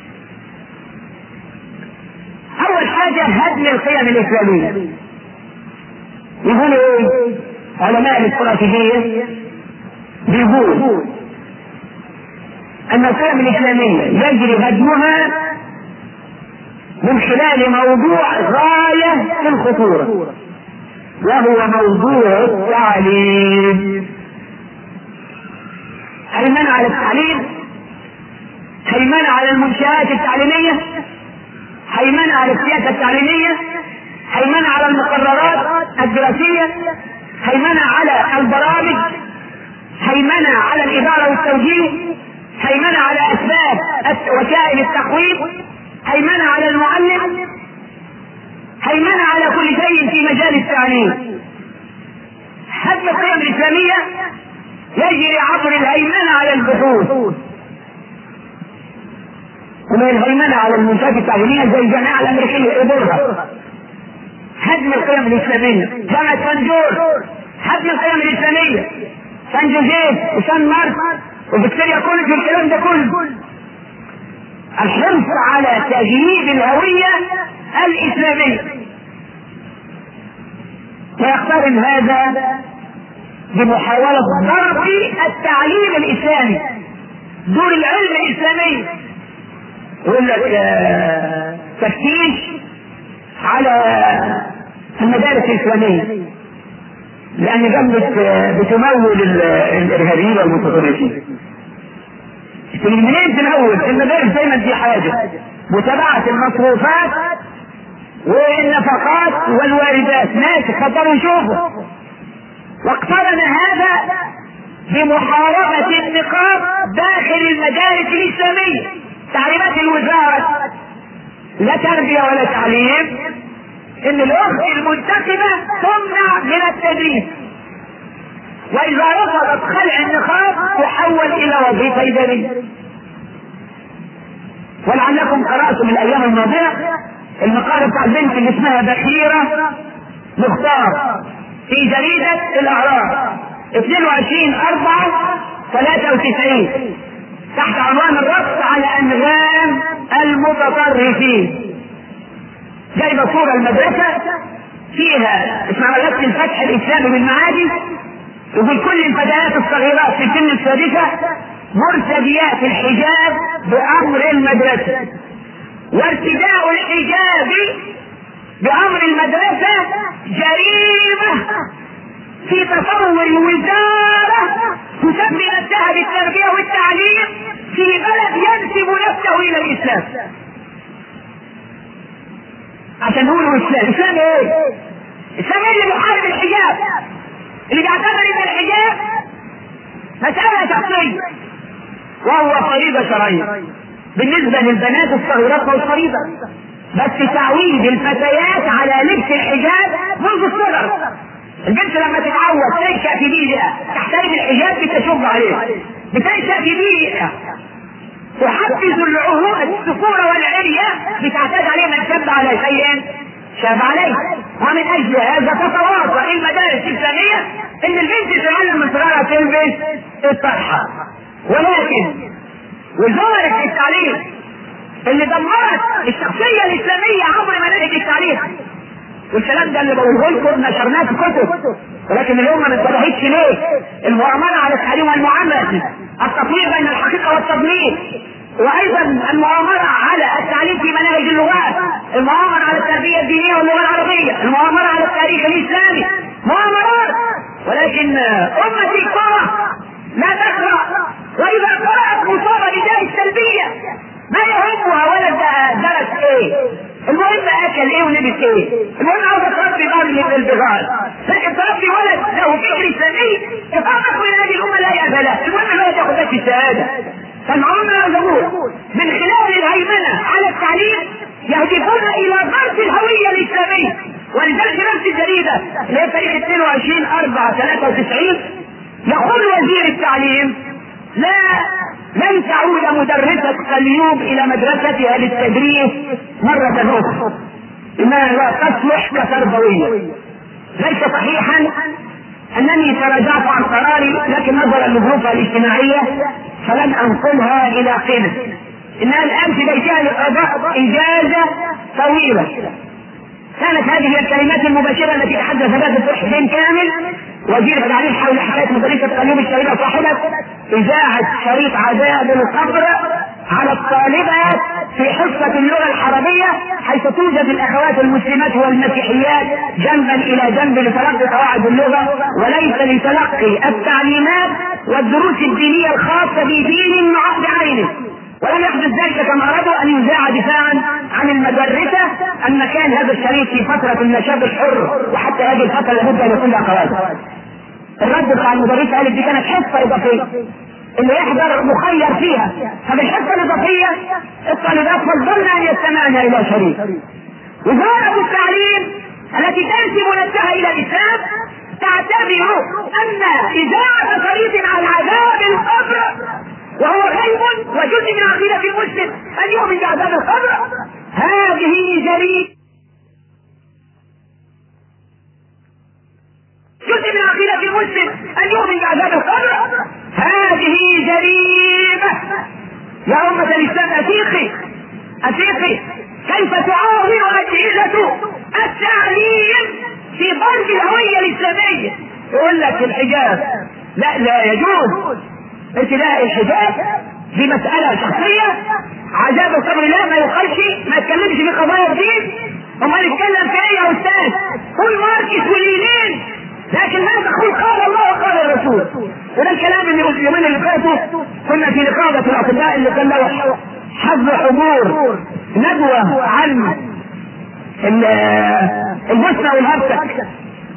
Speaker 1: أول حاجة هدم القيم الإسلامية. يقولوا ايه؟ علماء الاستراتيجية بيقول أن القيم الإسلامية يجري هدمها من خلال موضوع غاية في الخطورة وهو موضوع التعليم هيمنة على التعليم هيمنة على المنشآت التعليمية هيمنة على السياسة التعليمية هيمنة على المقررات الدراسية هيمنة على البرامج هيمنة على الإدارة والتوجيه هيمنة على أسباب وسائل التقويم هيمنة على المعلم هيمنة على كل شيء في مجال التعليم حتى القيم الإسلامية يجري عبر الهيمنة على البحوث ومن الهيمنة على المنشآت التعليمية زي الجماعة الأمريكية إبرها هدم القيم الإسلامية جامعة سنجور هدم القيم الإسلامية سان جوزيف وسان مارك وفيكتوريا كولج والكلام ده كله الحرص على تجنيد الهوية الإسلامية ويقترن هذا بمحاولة ضرب التعليم الإسلامي دور العلم الإسلامي يقول لك آه، تفتيش على المدارس الإسلامية لأن جنبك بتمول الإرهابيين والمتطرفين منين تمول؟ المدارس دايما في حاجة متابعة المصروفات والنفقات والواردات ماشي اتفضلوا شوفوا واقترن هذا بمحاربة النقاب داخل المدارس الإسلامية تعليمات الوزارة لا تربية ولا تعليم ان الاخت المنتخبة تمنع من التدريس واذا رفضت خلع النقاب تحول الى وظيفة ادارية ولعلكم قرأتم الايام الماضية المقالة بتاع البنت اللي اسمها بخيرة مختار في جريدة الاعراب 22 4 93 تحت عنوان الرقص على انغام المتطرفين جايبه صوره المدرسه فيها اسمها مدرسه الفتح الاسلامي بالمعادي يقول كل الفتيات الصغيرات في سن السادسه مرتديات الحجاب بامر المدرسه وارتداء الحجاب بامر المدرسه جريمه في تصور الوزاره تسمي نفسها بالتربيه والتعليم في بلد ينسب نفسه الى الاسلام عشان نقول الاسلام الاسلام ايه الاسلام ايه اللي بيحارب الحجاب اللي بيعتبر ان الحجاب مسألة شخصية وهو فريضة شرعية بالنسبة للبنات الصغيرات هو فريضة بس تعويد الفتيات على لبس الحجاب منذ الصغر البنت لما تتعود تنشأ في بيئة تحتاج الحجاب بتشب عليه بتنشأ في بيئة تحفز العهود السفورة والعلية بتعتاد عليه من شاب على شيء شاب عليه ومن اجل هذا تتواصى المدارس الاسلامية ان البنت تتعلم من صغرها تلبس الطرحة ولكن وزارة التعليم اللي دمرت الشخصية الاسلامية عبر مناهج التعليم والكلام ده اللي بقوله لكم نشرناه في كتب ولكن اليوم ما انتبهتش ليه المؤامرة على التعليم والمعاملة التطبيق بين الحقيقة والتضليل وايضا المؤامرة على التعليم في مناهج اللغات المؤامرة على التربية الدينية واللغة العربية المؤامرة على التاريخ الاسلامي مؤامرات ولكن امتي الكرة لا تقرأ واذا قرأت مصابة لداء السلبية ما يهمها ولا درس ايه المهم اكل ايه ولبس ايه المهم عاوز تربي ضرب من البغال لكن تربي ولد له فكر اسلامي يفرق من هذه الامه لا يأبى له المهم الولد ياخذ بس الشهاده فالعمر نقول من خلال الهيمنه على التعليم يهدفون الى ضرب الهويه الاسلاميه ولذلك نفس الجريده اللي هي تاريخ 22 4 93 يقول وزير التعليم لا لن تعود مدرسة قليوب إلى مدرستها للتدريس مرة أخرى إنها لا تصلح كتربوية ليس صحيحا أنني تراجعت عن قراري لكن نظرا لظروفها الاجتماعية فلن أنقلها إلى قيمة إنها الآن في بيتها لقضاء إجازة طويلة كانت هذه هي الكلمات المباشرة التي تحدث بها الدكتور حسين كامل وزير التعليم حول حكاية مدرسة قيوم الشريفة صاحبة إذاعة شريط عذاب القبر على الطالبات في حصة اللغة العربية حيث توجد الأخوات المسلمات والمسيحيات جنبا إلى جنب لتلقي قواعد اللغة وليس لتلقي التعليمات والدروس الدينية الخاصة بدين بعينه ولم يحدث ذلك كما ارادوا ان يذاع دفاعا عن المدرسه ان كان هذا الشريط في فتره النشاط الحر وحتى هذه الفتره لابد ان يكون لها قواعد. الرد بتاع المدرسه قالت دي كانت حصه اضافيه اللي يحضر مخير فيها فبالحصه الاضافيه الطالبات فضلنا ان يستمعن الى شريط. وزاره التعليم التي تنسب نفسها الى الاسلام تعتبر ان اذاعه شريط عن عذاب القبر وهو غيب وجزء من عقيدة المسلم أن يؤمن بعذاب القبر هذه جريمة جزء من عقيدة المسلم أن يؤمن بعذاب القبر هذه جريمة يا أمة الإسلام أفيقي أفيقي كيف تعاون أجهزة التعليم في ضرب الهوية الإسلامية يقول لك الحجاب لا لا يجوز ابتداء الحجاب دي مسألة شخصية عذاب القبر لا ما يقالش ما يتكلمش في قضايا الدين امال يتكلم في ايه يا استاذ قول ماركس ولينين لكن لا تقول قال الله وقال الرسول وده الكلام اللي اليومين اللي فاتوا كنا في نقابة الاطباء اللي كان له حظ حضور ندوة عن البوسنة والهرسك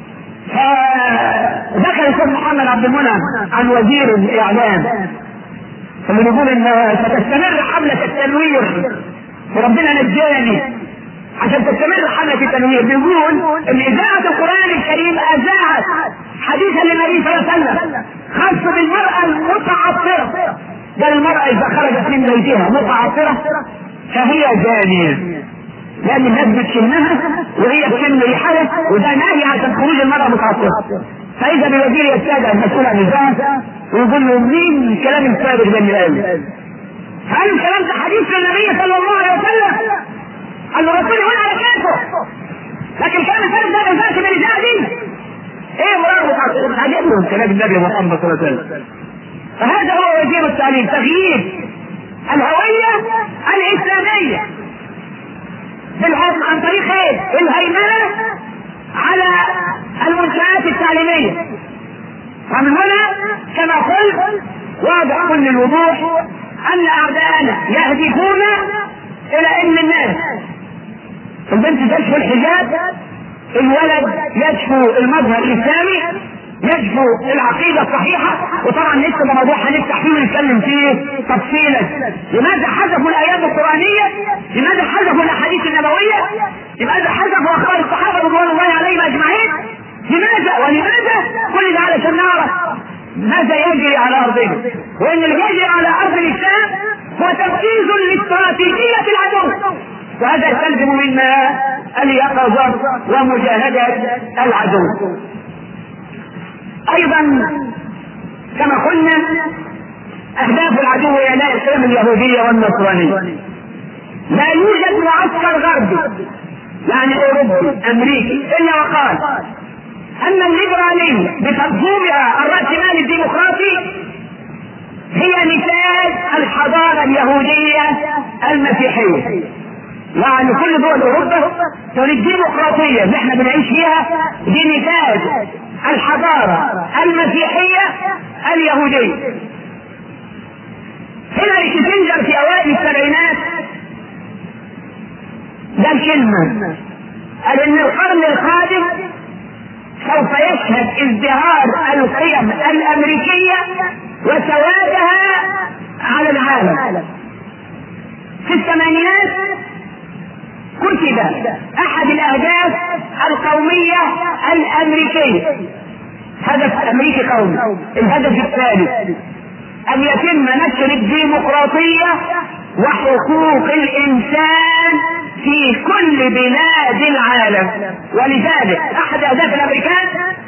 Speaker 1: فذكر الاستاذ محمد عبد المنعم عن وزير الاعلام اللي بيقول ان ستستمر حملة التنوير وربنا نجاني عشان تستمر حملة التنوير بيقول ان اذاعة القرآن الكريم اذاعت حديثا للنبي صلى الله عليه وسلم خاص بالمرأة المتعطرة قال المرأة اذا خرجت من بيتها متعطرة فهي زانية لان الناس بتشمها وهي بتشم ريحها وده نهي عشان خروج المرأة متعطرة فاذا بوزير السادة المسؤول عن الزواج ويقول له مين الكلام الفارغ ده اللي قاله؟ هل الكلام ده حديث للنبي صلى الله عليه وسلم؟ قال له الرسول يقول على كيفه لكن الكلام الفارغ ده ما ينفعش من الاذاعه دي ايه مرار متعطرة عجبهم كلام النبي محمد صلى الله عليه وسلم فهذا هو وزير التعليم تغيير الهوية الإسلامية بالعزم عن طريق ايه؟ الهيمنة على المنشآت التعليمية ومن هنا كما قلت واضح كل الوضوح ان اعداءنا يهدفون الى ان الناس البنت تشفو الحجاب الولد يشفو المظهر الاسلامي يشفو العقيدة الصحيحة وطبعا لسه ده موضوع هنفتح فيه ونتكلم فيه تفصيلا لماذا حذفوا الآيات القرآنية؟ لماذا حذفوا الأحاديث النبوية؟ لماذا حذفوا أخبار الصحابة رضوان الله عليهم أجمعين؟ لماذا؟ ولماذا؟ كل ده علشان نعرف ماذا يجري على أرضنا وإن اللي يجري على أرض الإسلام هو تنفيذ لاستراتيجية العدو وهذا يستلزم منا اليقظة ومجاهدة العدو ايضا كما قلنا اهداف العدو اعلاء القيم اليهوديه والنصرانيه لا يوجد معسكر غربي يعني اوروبي امريكي الا وقال ان الليبراليه بمفهومها الراسمالي الديمقراطي هي نتاج الحضاره اليهوديه المسيحيه يعني كل دول اوروبا تريد الديمقراطيه اللي احنا بنعيش فيها دي نتاج الحضارة المسيحية اليهودية هنري كيسنجر في أوائل السبعينات ده الكلمة قال إن القرن القادم سوف يشهد ازدهار القيم الأمريكية وسوادها على العالم في الثمانينات كتب احد الاهداف القومية الامريكية هدف امريكي قومي الهدف الثالث ان يتم نشر الديمقراطية وحقوق الانسان في كل بلاد العالم ولذلك احد اهداف الامريكان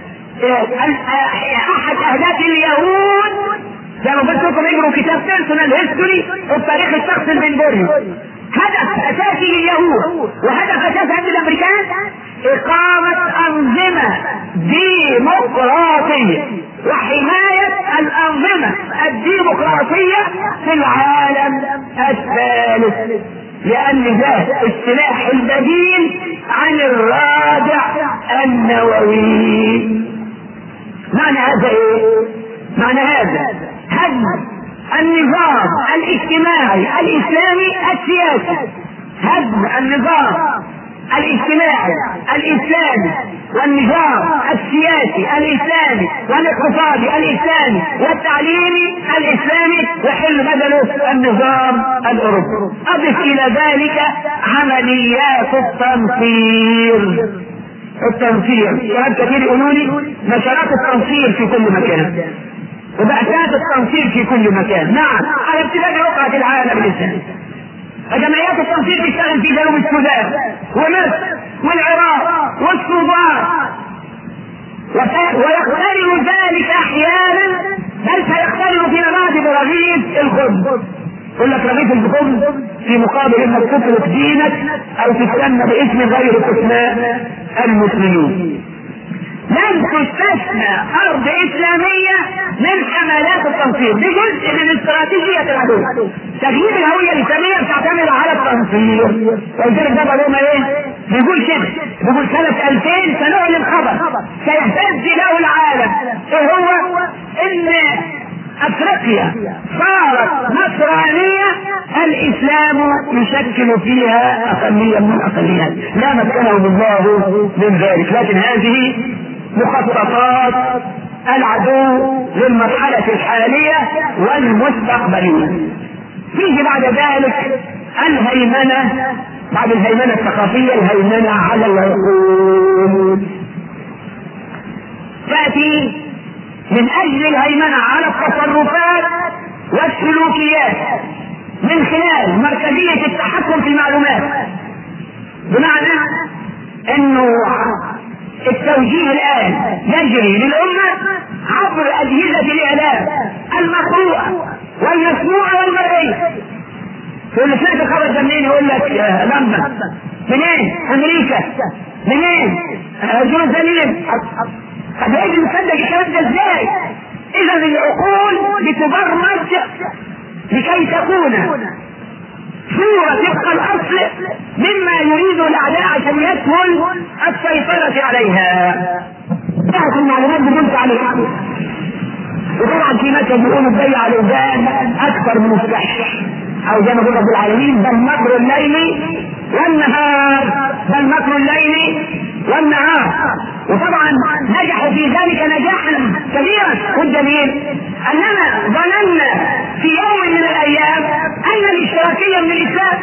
Speaker 1: احد اهداف اليهود زي ما قلت لكم اقروا كتاب بيرسونال هيستوري التاريخ الشخصي البنبوري هدف اساسي لليهود وهدف اساسي عند الامريكان إقامة أنظمة ديمقراطية وحماية الأنظمة الديمقراطية في العالم الثالث لأن ده السلاح البديل عن الرادع النووي معنى هذا ايه؟ معنى هذا هدم النظام الاجتماعي الاسلامي السياسي هدم النظام الاجتماعي الاسلامي والنظام السياسي الاسلامي والاقتصادي الاسلامي والتعليمي الاسلامي يحل بدله النظام الاوروبي اضف الى ذلك عمليات التنصير التنصير شباب كثير يقولوا لي نشرات التنصير في كل مكان وبعثات التنصير في كل مكان نعم على ابتداء رقعة العالم الاسلامي فجمعيات التنصير تشتغل في جنوب السودان ومصر والعراق والسودان ويقترن ذلك احيانا بل سيقترن في مناطق رغيف الخبز يقول لك رغيف الخبز في مقابل انك تترك دينك او تستنى باسم غير اسماء المسلمين لم تستثنى ارض اسلاميه من حملات التنصير دي جزء من استراتيجيه العدو تغيير الهويه الاسلاميه بتعتمد على التنصير ولذلك ده بقول ايه؟ بيقول كده بيقول سنه 2000 سنعلن خبر سيهتز له العالم ايه هو؟ ان افريقيا صارت نصرانية الاسلام يشكل فيها اقلية من الاقليات لا مكنه الله من ذلك لكن هذه مخططات العدو للمرحلة الحالية والمستقبلية فيه بعد ذلك الهيمنة بعد الهيمنة الثقافية الهيمنة على العقول تأتي من اجل الهيمنه على التصرفات والسلوكيات من خلال مركزية التحكم في المعلومات بمعنى انه التوجيه الان يجري للامة عبر اجهزة الاعلام المقروءة والمسموعة والمرئية تقول سمعت الخبر ده منين يقول لك لما منين امريكا منين جيروزاليم طب يجب نصدق الكلام ده ازاي؟ اذا العقول بتبرمج لكي تكون صورة طبق الاصل مما يريده الاعداء عشان يسهل السيطرة عليها. انتهت المعلومات بدون تعليق. وطبعا في مثل بيقولوا تضيع الاذان اكثر من السحر. او زي ما بيقول رب العالمين بل مكر الليل والنهار بل مكر الليل والنهار وطبعا نجحوا في ذلك نجاحا كبيرا والدليل اننا ظننا في يوم من الايام ان الاشتراكيه من الاسلام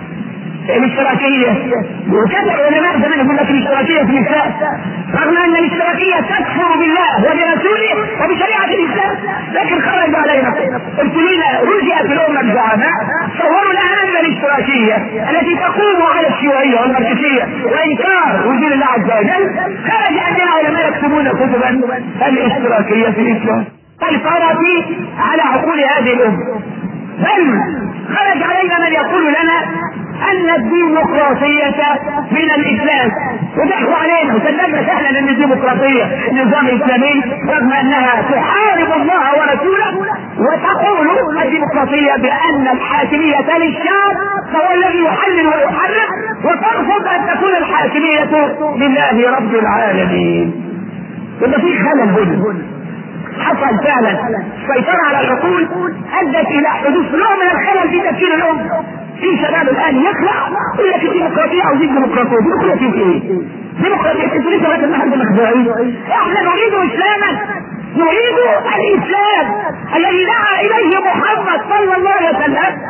Speaker 1: الاشتراكية وكان العلماء زمان يقول لك الاشتراكية في الإسلام رغم أن الاشتراكية تكفر بالله وبرسوله وبشريعة الإسلام لكن خرج علينا ابتلينا رجعت الأمة الزعماء صوروا لنا أن الاشتراكية التي تقوم على الشيوعية والماركسية وإنكار وجود الله عز وجل خرج عندنا علماء يكتبون كتبا الاشتراكية في الإسلام سيطرة على عقول هذه الأمة بل خرج علينا من يقول لنا ان الديمقراطية من الاسلام وضحكوا علينا وسلمنا فعلا ان الديمقراطية نظام اسلامي رغم انها تحارب الله ورسوله وتقول الديمقراطية بان الحاكمية للشعب فهو الذي يحلل ويحرك وترفض ان تكون الحاكمية لله رب العالمين يبقى في خلل هنا حصل فعلا السيطرة على العقول ادت الى حدوث نوع من الخلل في تفكير الامه في شباب الان يخلع يقول لك الديمقراطيه عاوزين ديمقراطيه ديمقراطيه ايه؟ ديمقراطيه انتوا لسه لغايه النهارده مخدوعين احنا نريد اسلاما نريد الاسلام الذي دعا اليه محمد صلى الله عليه وسلم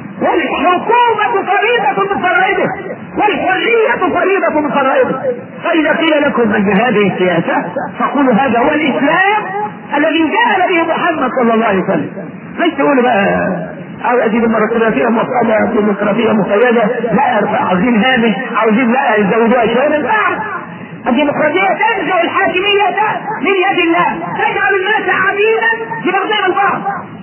Speaker 1: والحكومة فريضة من فرائضه والحرية فريضة من فرائضه فإذا قيل لكم أن هذه السياسة فقولوا هذا هو الإسلام الذي جاء به محمد صلى الله عليه وسلم ليس تقولوا بقى او ازيد الديمقراطيه مساله ديمقراطيه مقيده لا عاوزين هامش عاوزين لا يزودوها شويه لا الديمقراطيه تنزع الحاكميه من يد الله تجعل الناس عبيدا لبغضهم البعض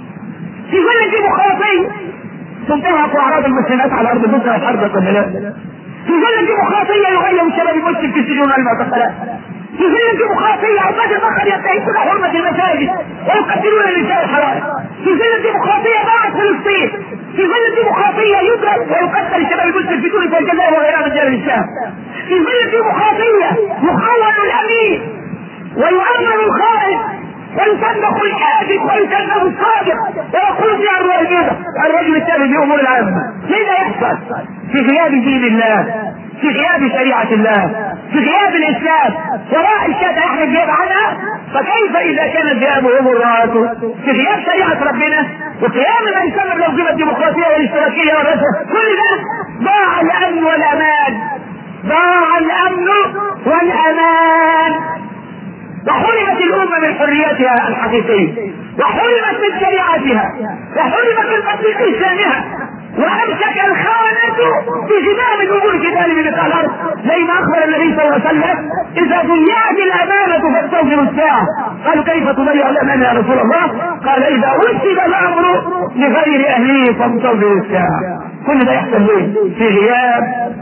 Speaker 1: في كل ديمقراطيه تنتهك اعراض المسلمات على ارض مصر الحرب ولا لا؟ في ظل الديمقراطيه يغير الشباب المسلم في السجون والمعتقلات في ظل الديمقراطيه عباد البقر ينتهكون حرمه المساجد ويقتلون النساء الحرائر في ظل الديمقراطيه ضاعت فلسطين في ظل الديمقراطيه يضرب ويقتل الشباب المسلم في تونس والجزائر وغيرها من دول الاسلام في ظل الديمقراطيه يخون الامين ويؤمن الخائف ويصدق الكاذب ويكذب الصادق ويقول يا الرجل الرجل الثاني في امور العامه ماذا يحصل في غياب دين الله في غياب شريعة الله في غياب الإسلام وراء الشاة احنا الجيب عنها فكيف إذا كان الذئاب هم الرعاة في غياب شريعة ربنا وقيام من يسمى بالأنظمة الديمقراطية والاشتراكية والرشوة كل ده ضاع الأمن والأمان ضاع الأمن والأمان وحرمت الأمة من حريتها الحقيقية وحرمت من شريعتها وحرمت من تطبيق إسلامها وامسك الخانة بزمام الامور كذلك من الارض زي ما اخبر النبي صلى الله عليه وسلم اذا ضيعت الامانة فاستوفروا الساعة قالوا كيف تضيع الامانة يا رسول الله قال اذا وسد الامر لغير اهله فانتظروا الساعة كل ده يحصل ليه في غياب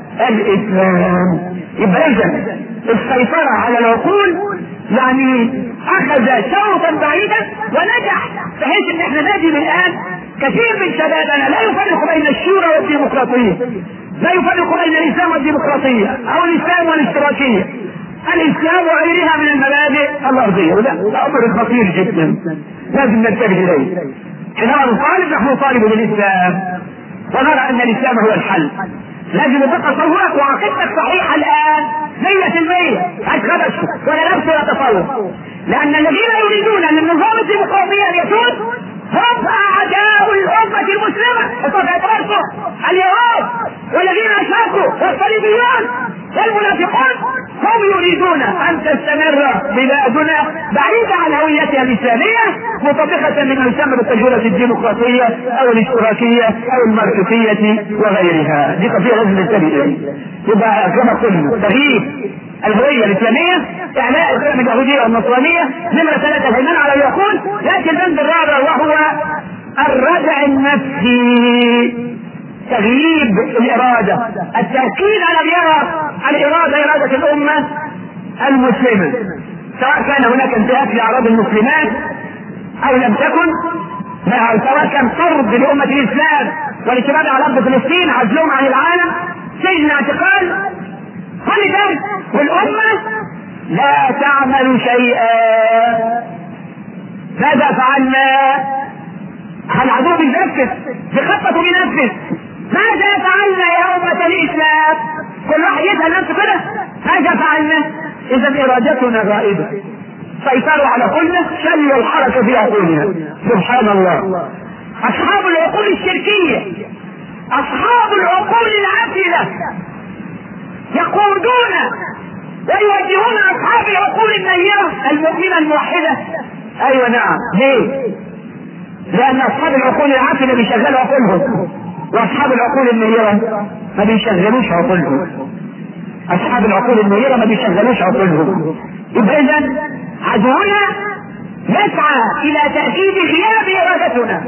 Speaker 1: الاسلام يبقى اذا السيطرة على العقول يعني اخذ شوطا بعيدا ونجح بحيث ان احنا نجد الان كثير من شبابنا لا يفرق بين الشورى والديمقراطية لا يفرق بين الاسلام والديمقراطية او الاسلام والاشتراكية الاسلام وغيرها من المبادئ الارضية وده امر خطير جدا لازم ننتبه اليه حينما نطالب نحن نطالب بالاسلام ونرى ان الاسلام هو الحل لازم يبقى تصورك وعقيدتك صحيحه الان 100% عايز خبش ولا نفس ولا تصور لان الذين يريدون ان النظام الديمقراطي ان يسود هم اعداء الامه المسلمه استطاع اعتباركم اليهود والذين اشركوا والصليبيون والمنافقون هم يريدون ان تستمر بلادنا بعيدة عن هويتها الاسلامية مطبقة لما يسمى بالتجربة الديمقراطية او الاشتراكية او الماركسية وغيرها دي قضية لازم ننتبه اليها يبقى كما قلنا تغيير الهوية الإسلامية إعلاء القيم اليهودية والنصرانية نمرة ثلاثة الهيمنة على العقول لكن البند الرابع وهو الردع النفسي تغييب الإرادة التأكيد على اليرى الإرادة إرادة الأمة المسلمة سواء كان هناك انتهاك لأعراض المسلمات أو لم تكن سواء كان طرد لأمة الإسلام والاتباع على أرض فلسطين عزلهم عن العالم سجن اعتقال كل ده والأمة لا تعمل شيئا ماذا فعلنا؟ العدو بينفذ بخطة بينفذ ماذا فعلنا يا أمة الإسلام؟ كل واحد يسأل نفسه كده ماذا فعلنا؟ إذا إرادتنا غائبة سيطروا على كلنا شلوا الحركة في عقولنا سبحان الله أصحاب العقول الشركية أصحاب العقول العافلة يقودون ويوجهون أصحاب العقول النيرة المؤمنة الموحدة أيوة نعم ليه؟ لأن أصحاب العقول العافلة بيشغلوا عقولهم واصحاب العقول النيرة ما بيشغلوش عقولهم اصحاب العقول النيرة ما بيشغلوش عقولهم يبقى اذا عدونا يسعى الى تأكيد غياب ارادتنا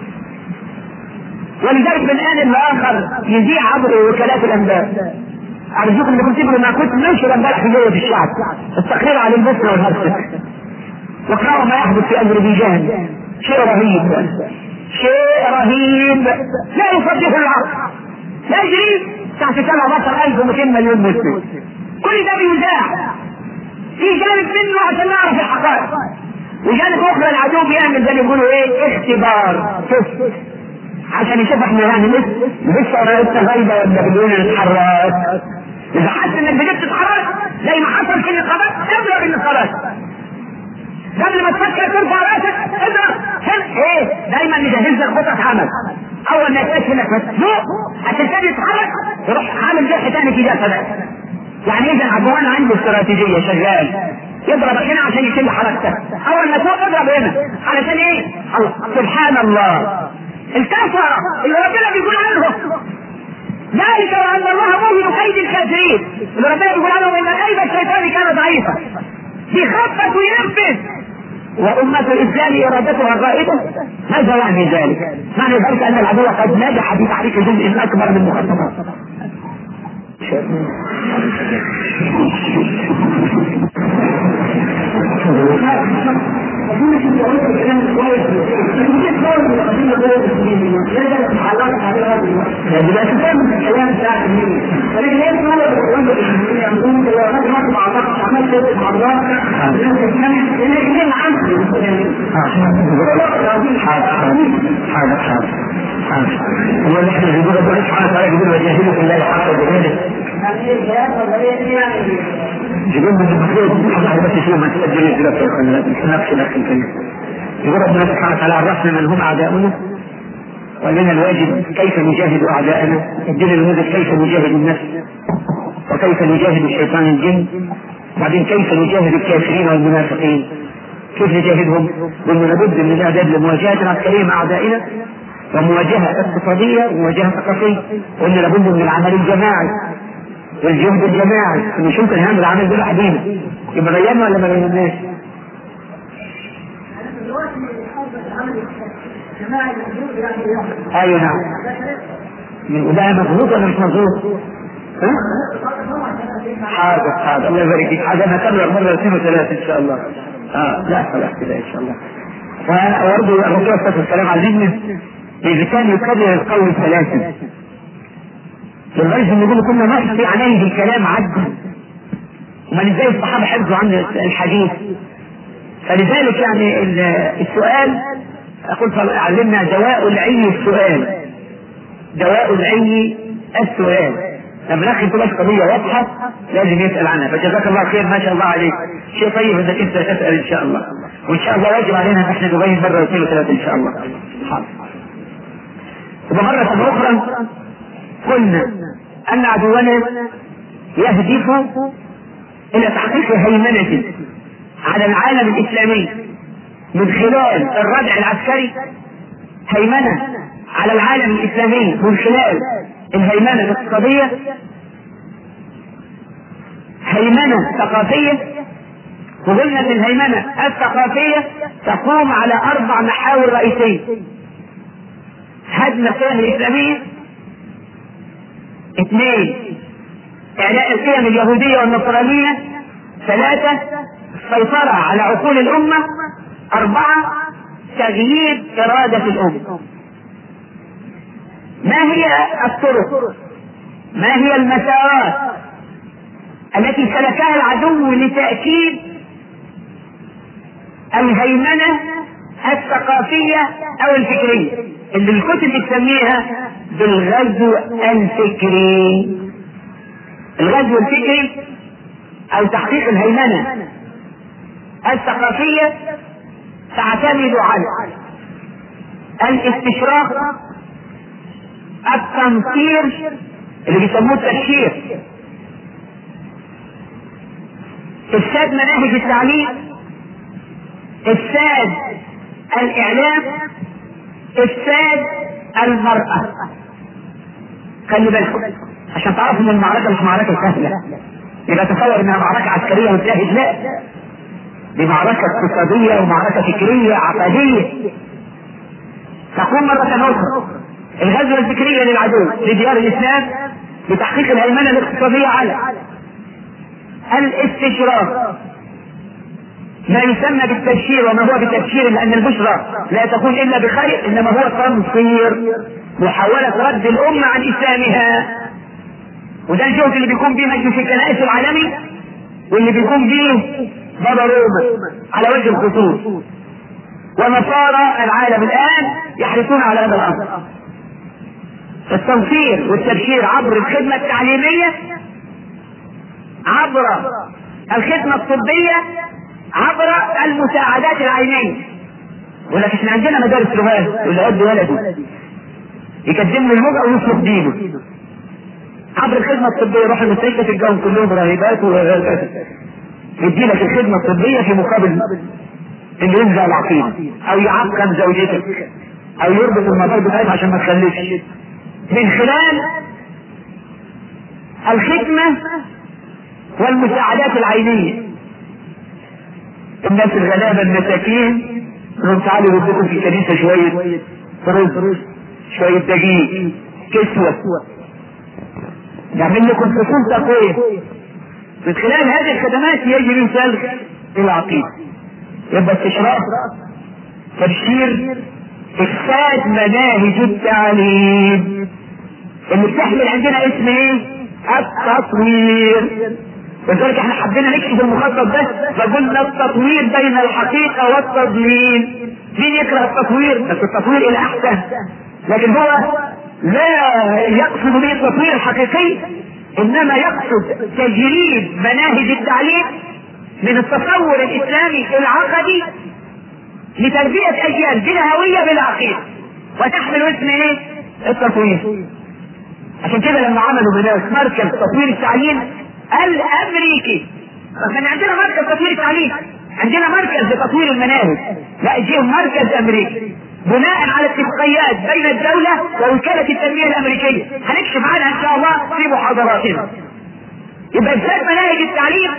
Speaker 1: ولذلك من ان لاخر يذيع عبر وكالات الانباء ارجوكم انكم تقولوا ما كنت ننشر امبارح في جوة الشعب التقرير عن البوسنة والهرسك واقرأوا ما يحدث في اذربيجان شيء رهيب شيء رهيب لا يصدقه العقل يجري تحت 17200 مليون مسلم كل ده بيذاع في جانب منه عشان نعرف الحقائق وجانب اخرى العدو بيعمل زي ما بيقولوا ايه اختبار شوف عشان يشوف احنا يعني لسه لسه لسه غايبه ولا بدون نتحرك اذا حاسس انك بدات تتحرك زي ما حصل في النقابات ابدا بالنقابات قبل ما تفكر ترفع راسك اضرب ايه دايما نجهز لك خطط عمل اول ما يكتشف انك مسلوق عشان تاني تتحرك يروح عامل جرح تاني في جسدك يعني اذا عدوان عنده استراتيجيه شغال يضربك هنا عشان يشيل حركتك اول ما تروح اضرب هنا علشان ايه الله سبحان الله الكفره اللي ربنا بيقول عنهم ذلك وان الله موهن كيد الكافرين اللي ربنا بيقول عنهم ان كيد الشيطان كان ضعيفا بخطة ينفذ وأمة الإسلام إرادتها الرائدة ماذا يعني ذلك؟ معنى ذلك أن العدو قد نجح في تحريك جزء أكبر من مخططات
Speaker 2: هو نحن نقول ربنا سبحانه وتعالى يقول وجاهدوا في الله حق جهاده يقول من المفروض حضر بس شيء ما تؤجل الجلسة نفس نفس الكلمة يقول ربنا سبحانه وتعالى عرفنا من هم أعداؤنا ولنا الواجب كيف نجاهد أعداءنا ادينا النموذج كيف نجاهد النفس وكيف نجاهد الشيطان الجن وبعدين كيف نجاهد الكافرين والمنافقين كيف نجاهدهم؟ قلنا لابد من الاعداد لمواجهه العسكريه مع اعدائنا ومواجهه اقتصاديه ومواجهه ثقافيه قلنا لابد من العمل الجماعي والجهد الجماعي مش يمكن نعمل العمل ده لوحدينا يبقى غيرنا ولا ما غيرناش؟ ايوه نعم وده مضبوط ولا مش مضبوط؟ ها؟ حاضر حاضر الله يبارك فيك حاضر انا هكرر مره اثنين وثلاثه ان شاء الله اه لا خلاص كده ان شاء الله وبرضه الرسول صلى الله عليه وسلم علمنا اذا كان يكرر القول ثلاثا لدرجه ان يقولوا كنا نحصي عليه الكلام عدا امال ازاي الصحابه حفظوا عن الحديث فلذلك يعني السؤال اقول علمنا دواء العي السؤال دواء العي السؤال لما الاخ تبقى قضيه واضحه لازم يسال عنها فجزاك الله خير ما شاء الله عليك شيء طيب انك انت تسال ان شاء الله وان شاء الله واجب علينا ان احنا نبين مره واثنين وثلاثه ان شاء الله حاضر ومرة أخرى قلنا أن عدونا يهدف إلى تحقيق هيمنة على العالم الإسلامي من خلال الردع العسكري هيمنة على العالم الإسلامي من خلال الهيمنة الاقتصادية هيمنة ثقافية وقلنا ان الهيمنة الثقافية تقوم على أربع محاور رئيسية هدم القيم الإسلامية اثنين إعلاء القيم اليهودية والنصرانية ثلاثة السيطرة على عقول الأمة أربعة تغيير إرادة الأمة ما هي الطرق ما هي المسارات التي سلكها العدو لتأكيد الهيمنة الثقافية أو الفكرية اللي الكتب بتسميها بالغزو الفكري الغزو الفكري أو تحقيق الهيمنة الثقافية تعتمد على الاستشراق التنصير اللي بيسموه التبشير افساد مناهج التعليم افساد الاعلام افساد المرأة خلي بالكم عشان تعرفوا ان المعركة مش معركة سهلة يبقى تصور انها معركة عسكرية وتجاهد لا دي معركة اقتصادية ومعركة فكرية عقدية تقوم مرة أخرى الغزوة الفكرية للعدو لديار الإسلام لتحقيق الهيمنة الاقتصادية على الاستشراق ما يسمى بالتبشير وما هو بالتبشير لأن البشرى لا تكون إلا بخير إنما هو تنصير محاولة رد الأمة عن إسلامها وده الجهد اللي بيكون به مجلس الكنائس العالمي واللي بيكون به بابا روما على وجه الخصوص ونصارى العالم الآن يحرصون على هذا الأمر التنصير والتبشير عبر الخدمة التعليمية عبر الخدمة الطبية عبر المساعدات العينية يقول لك احنا عندنا مدارس لغات واللي قد ولده يقدم له اللغة ويصرف دينه عبر الخدمة الطبية يروح المستشفى تلقاهم كلهم راهبات وغيرات يدي لك الخدمة الطبية في مقابل انه ينزع العقيدة او يعقم زوجتك او يربط المطار بتاعتها عشان ما تخلفش من خلال الخدمة والمساعدات العينية الناس الغلابة المساكين انهم تعالوا يردكم في الكنيسة شوية رز شوية دقيق كسوة
Speaker 1: يعمل لكم فصول تقويه من خلال هذه الخدمات يجري سلخ العقيده يبقى استشراف تبشير افساد مناهج التعليم اللي بتحمل عندنا اسم ايه؟ التطوير ولذلك احنا حبينا نكشف المخطط ده فقلنا التطوير بين الحقيقة والتضليل مين يكره التطوير؟ بس التطوير الى احسن لكن هو لا يقصد به التطوير الحقيقي انما يقصد تجريد مناهج التعليم من التصور الاسلامي العقدي لتربية اجيال بلا هوية بلا عقيدة وتحمل اسم ايه؟ التطوير عشان كده لما عملوا هناك مركز تطوير التعليم الامريكي كان عندنا مركز تطوير التعليم عندنا مركز لتطوير المناهج لا يجيهم مركز امريكي بناء على اتفاقيات بين الدولة ووكالة التنمية الامريكية هنكشف عنها ان شاء الله في محاضراتنا يبقى ازاي مناهج التعليم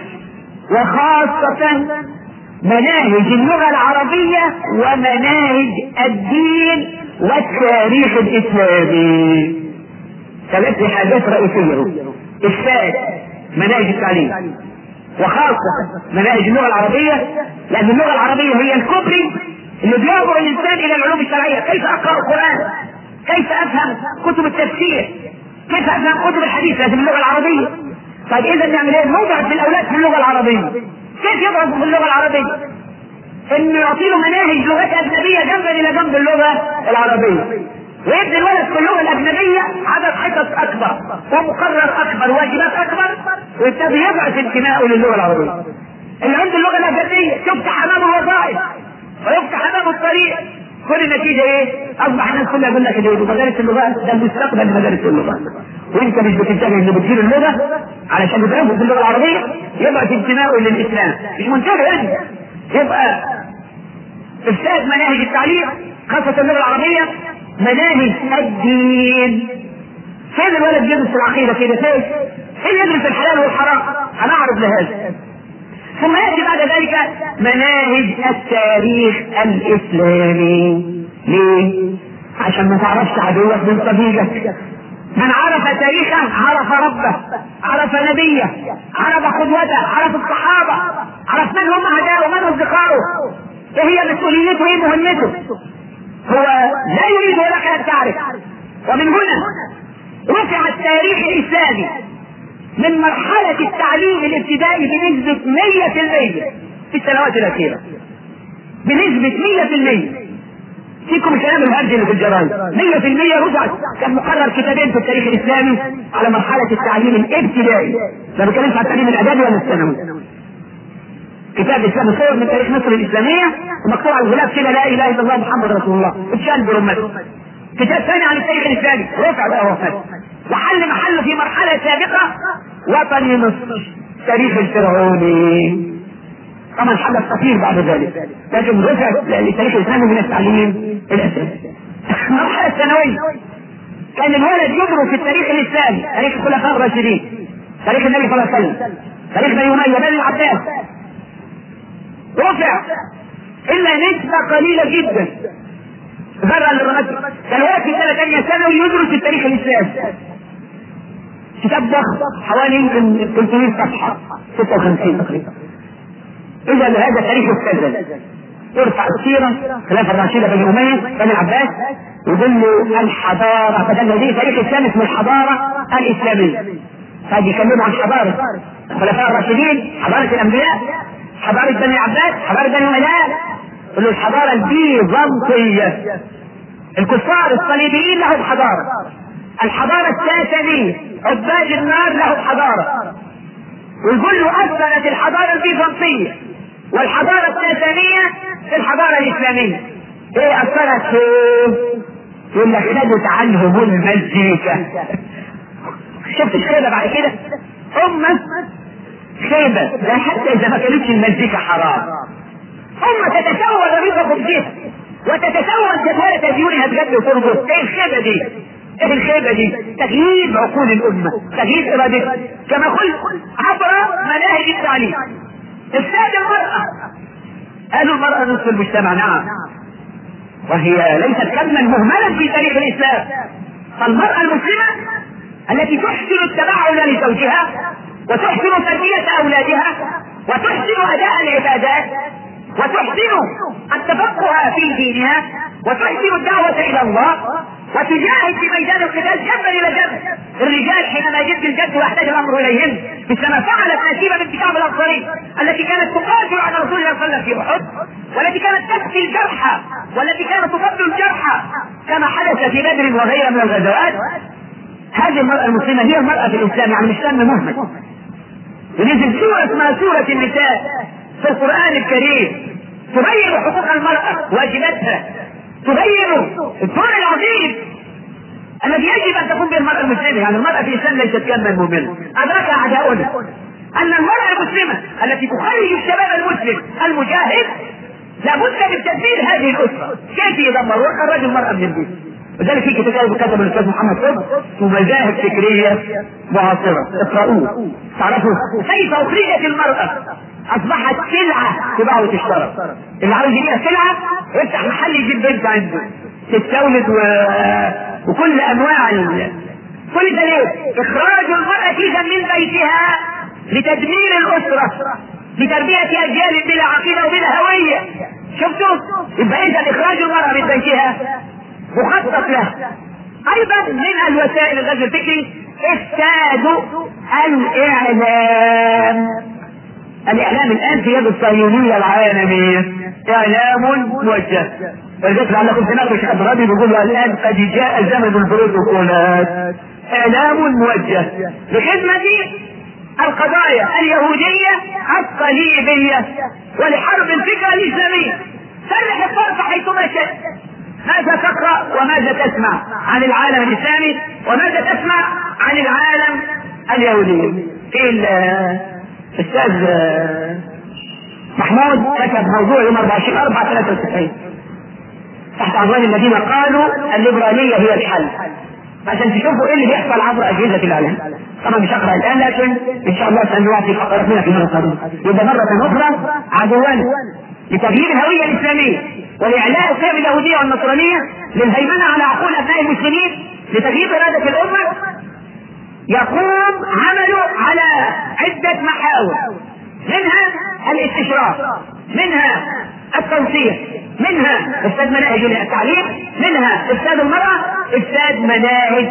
Speaker 1: وخاصة مناهج اللغة العربية ومناهج الدين والتاريخ الاسلامي ثلاث حاجات رئيسية إفساد مناهج التعليم وخاصة مناهج اللغة العربية لأن اللغة العربية هي الكبري اللي بيعبر الإنسان إلى العلوم الشرعية كيف أقرأ القرآن كيف أفهم كتب التفسير كيف أفهم كتب الحديث لازم اللغة العربية طيب إذا نعمل إيه؟ نضعف للأولاد في اللغة العربية كيف يضعف في اللغة العربية؟ إنه يعطيله مناهج لغات أجنبية جنبا إلى جنب اللغة العربية ويبني الولد في اللغه الاجنبيه عدد حصص اكبر ومقرر اكبر واجبات اكبر ويبتدي يضعف انتمائه للغه العربيه. اللي عنده اللغه الاجنبيه تفتح امامه الوظائف ويفتح امامه الطريق كل النتيجه ايه؟ اصبح الناس كلها يقول لك ده مدارس اللغات ده المستقبل مدارس اللغات وانت مش بتنتبه ان بتدير اللغه علشان بتعرفه في اللغه العربيه يضعف انتمائه للاسلام مش منتبه يعني يبقى افساد مناهج التعليم خاصه اللغه العربيه مناهج الدين فين الولد يدرس العقيدة كده فين؟ فين يدرس الحلال والحرام؟ هنعرض لهذا ثم يأتي بعد ذلك مناهج التاريخ الإسلامي ليه؟ عشان ما تعرفش عدوك من صديقك من عرف تاريخه عرف ربه عرف نبيه عرف قدوته عرف الصحابة عرف من هم أعداؤه ومن أصدقائه ايه هي مسؤوليته وايه مهمته هو لا يريد لك ان تعرف ومن هنا رفع التاريخ الاسلامي من مرحلة التعليم الابتدائي بنسبة 100% في السنوات الأخيرة بنسبة 100% فيكم الكلام الهرج اللي في الجرايد 100% رجعت كان مقرر كتابين في التاريخ الإسلامي على مرحلة التعليم الابتدائي ما بتكلمش عن التعليم الأدبي ولا الثانوي كتاب الاسلام الصور من تاريخ مصر الاسلاميه ومكتوب على الغلاف كده لا اله الا الله محمد رسول الله اتشال برمته كتاب ثاني عن التاريخ الاسلامي رفع بقى وفاه وحل محله في مرحله سابقه وطني مصر تاريخ الفرعوني طبعا حدث خطير بعد ذلك لكن رفع للتاريخ الاسلامي من التعليم الاساسي المرحله الثانويه كان الولد يدرس التاريخ الاسلامي تاريخ الخلفاء الراشدين تاريخ النبي صلى الله عليه وسلم تاريخ بني اميه بني العباس رفع الا نسبة قليلة جدا برا للرمز كان واقف في سنة ثانية ثانوي يدرس التاريخ الاسلامي كتاب ضخم حوالي يمكن 300 صفحة 56 تقريبا اذا هذا تاريخ السلسلة يرفع السيرة خلافة الراشدة بني أمية بني العباس يقول له الحضارة فدل دي تاريخ الإسلام اسمه الحضارة الإسلامية فهذه يكلموا عن حضارة الخلفاء الراشدين حضارة الأنبياء حضارة بني عباس حضارة بني أمية يقول له الحضارة البيزنطية الكفار الصليبيين لهم حضارة الحضارة الساسانية عباد النار لهم حضارة ويقول له أثرت الحضارة البيزنطية والحضارة الساسانية في الحضارة الإسلامية إيه أثرت فيه؟ يقول لك خدت عنهم المزيكا شفت الخيبة بعد كده؟ أمة خيبة لا حتى إذا ما كانتش المزيكا حرام أمة تتسول ربيع خبزها وتتسول جدولة ديونها بجد وتربط إيه الخيبة دي؟ ايه الخيبة دي؟ تغييب عقول الأمة، تغييب إرادتها، كما قلت عبر مناهج التعليم. إفساد المرأة. قالوا المرأة نصف المجتمع، نعم. وهي ليست كما مهملا في تاريخ الإسلام. فالمرأة المسلمة التي تحسن التبعل لزوجها وتحسن تربية أولادها وتحسن أداء العبادات وتحسن التفقه في دينها وتحسن الدعوة إلى الله وتجاهد في ميدان القتال جنبا الى جنب الرجال حينما يجد الجد ويحتاج الامر اليهم مثل ما فعلت نسيبه بنت كعب الانصاري التي كانت تقاتل على رسول الله صلى الله عليه وسلم في احد والتي كانت تكفي الجرحى والتي كانت تفضل الجرحى كما حدث في بدر وغيرها من الغزوات هذه المرأة المسلمة هي المرأة في الإسلام يعني الإسلام مهمل ونزل سورة اسمها سورة النساء في القرآن الكريم تبين حقوق المرأة واجباتها تبين الدور العظيم الذي يجب ان تكون به المرأة المسلمة يعني المرأة في الاسلام ليست كما مؤمنة ادركها اعداؤنا ان المرأة المسلمة التي تخرج الشباب المسلم المجاهد لابد من تدبير هذه الاسرة كيف يدمر ويخرج المرأة من البيت وذلك في كتاب كتب الاستاذ محمد قطب ومذاهب فكريه معاصره اقرأوه تعرفوا كيف اخرجت المرأة اصبحت سلعة تباع وتشترى اللي عاوز يبيع سلعة يفتح محل يجيب بنت عنده تستولد و... وكل انواع ال... كل ده ليه؟ اخراج المرأة اذا من بيتها لتدمير الاسرة لتربية اجيال بلا عقيدة وبلا هوية شفتوا؟ يبقى اذا اخراج المرأة من بيتها مخطط له ايضا من الوسائل الغزو الفكري افساد الاعلام الاعلام الان في يد الصهيونيه العالميه اعلام موجه ولذلك لعلكم تناقشوا الشيخ عبد الربي بيقول الان قد جاء زمن البروتوكولات اعلام موجه لخدمه القضايا اليهوديه الصليبيه ولحرب الفكره الاسلاميه فرح الطرف حيثما شئت ماذا تقرا وماذا تسمع عن العالم الاسلامي وماذا تسمع عن العالم اليهودي في الاستاذ محمود كتب موضوع يوم 24 4 93 تحت عنوان الذين قالوا الليبراليه هي الحل عشان تشوفوا ايه اللي بيحصل عبر اجهزه الاعلام طبعا مش هقرا الان لكن ان شاء الله سنعطي فقرات منها في المره القادمه يبقى مره اخرى عدوان لتغيير الهويه الاسلاميه ولاعلاء القيم اليهوديه والنصرانيه للهيمنه على عقول ابناء المسلمين لتغيير اراده الامه يقوم عمله على عده محاور منها الاستشراف منها التنصير منها افساد مناهج التعليم منها افساد المراه افساد مناهج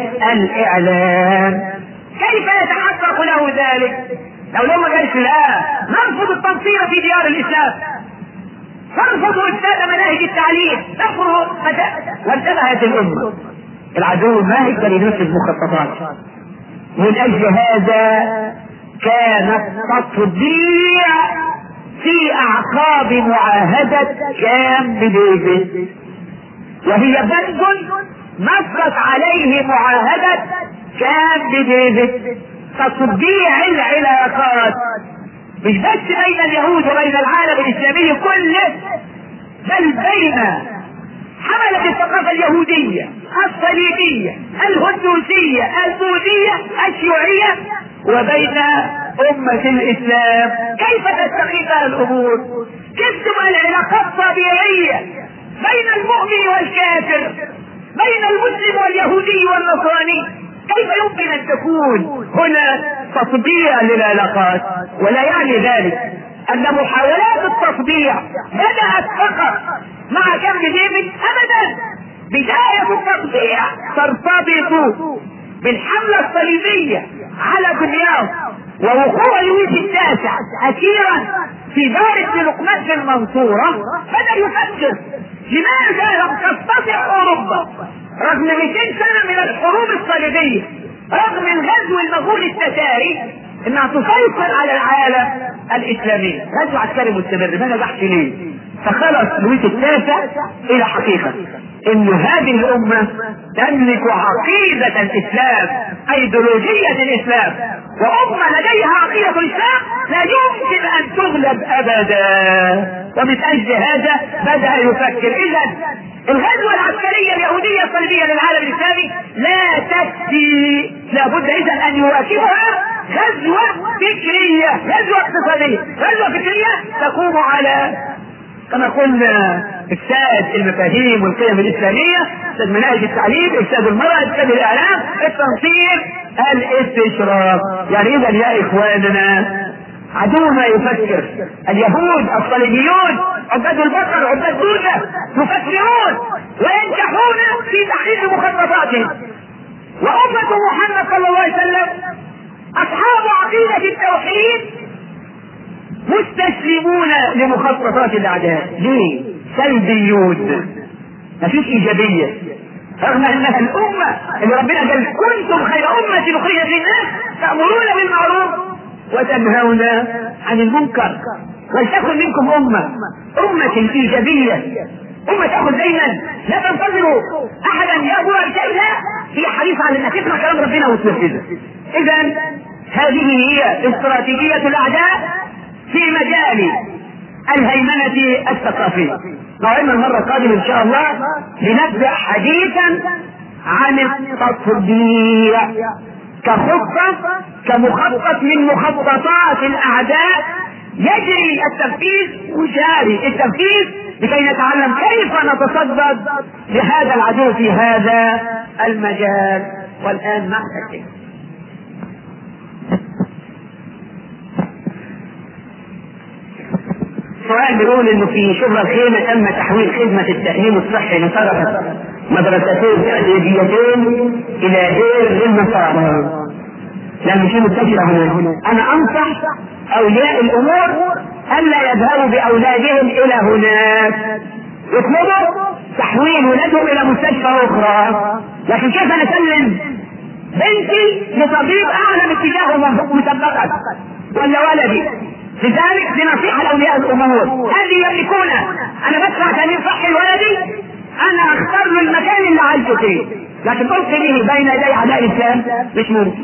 Speaker 1: الاعلام كيف يتحقق له ذلك لو لو ما قالش لا نرفض التنصير في ديار الاسلام نرفض افساد مناهج التعليم نفرض وانتبهت الامه العدو ما يقدر ينفذ مخططات من اجل هذا كان التطبيع في اعقاب معاهدة كام بديفيد وهي بند نصت عليه معاهدة كام بديفيد تطبيع العلاقات مش بس بين اليهود وبين العالم الاسلامي كله بل بين حملة الثقافة اليهودية الصليبية الهندوسية البوذية الشيوعية وبين أمة الإسلام كيف تستقيم الأمور كيف تبقى العلاقات طبيعية بين المؤمن والكافر بين المسلم واليهودي والنصراني كيف يمكن أن تكون هنا تطبيع للعلاقات ولا يعني ذلك أن محاولات التطبيع بدأت فقط مع كامب ديفيد أبدا بداية التطبيع ترتبط بالحملة الصليبية على دمياط ووقوع لويس التاسع أخيرا في دار ابن لقمان في المنصورة بدأ يفكر لماذا لم تستطع أوروبا رغم 200 سنة من الحروب الصليبية رغم الغزو المغول التتاري انها تسيطر على العالم الاسلامي غزو عسكري مستمر ما نجحش ليه فخلص لويس التاسع الى حقيقه ان هذه الامه تملك عقيده الاسلام ايديولوجيه الاسلام وامه لديها عقيده الاسلام لا يمكن ان تغلب ابدا ومن اجل هذا بدا يفكر اذا الغزوة العسكرية اليهودية الصليبية للعالم الإسلامي لا تكفي لابد إذا أن يواكبها غزوة فكرية غزوة اقتصادية غزوة فكرية تقوم على كما قلنا افساد المفاهيم والقيم الاسلاميه افساد مناهج التعليم افساد المراه افساد الاعلام التنصير الاستشراق يعني اذا يا اخواننا عدونا يفكر اليهود الصليبيون عباد البقر عباد بوذا يفكرون وينجحون في تحقيق مخططاتهم وأمة محمد صلى الله عليه وسلم أصحاب عقيدة التوحيد مستسلمون لمخططات الأعداء ليه؟ سلبيون مفيش إيجابية رغم أنها الأمة اللي ربنا قال كنتم خير أمة أخرجت للناس تأمرون بالمعروف وتنهون عن المنكر ولتكن منكم أمة أمة إيجابية أمة تأخذ دايما لا تنتظروا أحدا يأمر بشيء لا هي حريصة على أنها تسمع كلام ربنا وتنفذه إذا هذه هي استراتيجية الأعداء في مجال الهيمنة الثقافية موعدنا المرة القادمة إن شاء الله لنبدأ حديثا عن التطبيع كخطة كمخطط من مخططات الأعداء يجري التنفيذ وجاري التنفيذ لكي نتعلم كيف نتصدد لهذا العدو في هذا المجال والآن مع التكليف سؤال بيقول انه في شبرا الخيمه تم تحويل خدمه التأمين الصحي لطلبه مدرستين تأديبيتين الى دير للنصارى لان في مستشفى هنا انا انصح اولياء الامور الا يذهبوا باولادهم الى هناك يطلبوا تحويل ولادهم الى مستشفى اخرى لكن كيف نسلم بنتي لطبيب اعلم اتجاهه مسبقا ولا ولدي لذلك دي نصيحة لأولياء الأمور هذه يملكون أنا بدفع تأمين صحي لولدي أنا أختار له المكان اللي عايزه فيه لكن ألقي به بين يدي أعداء الإسلام مش ممكن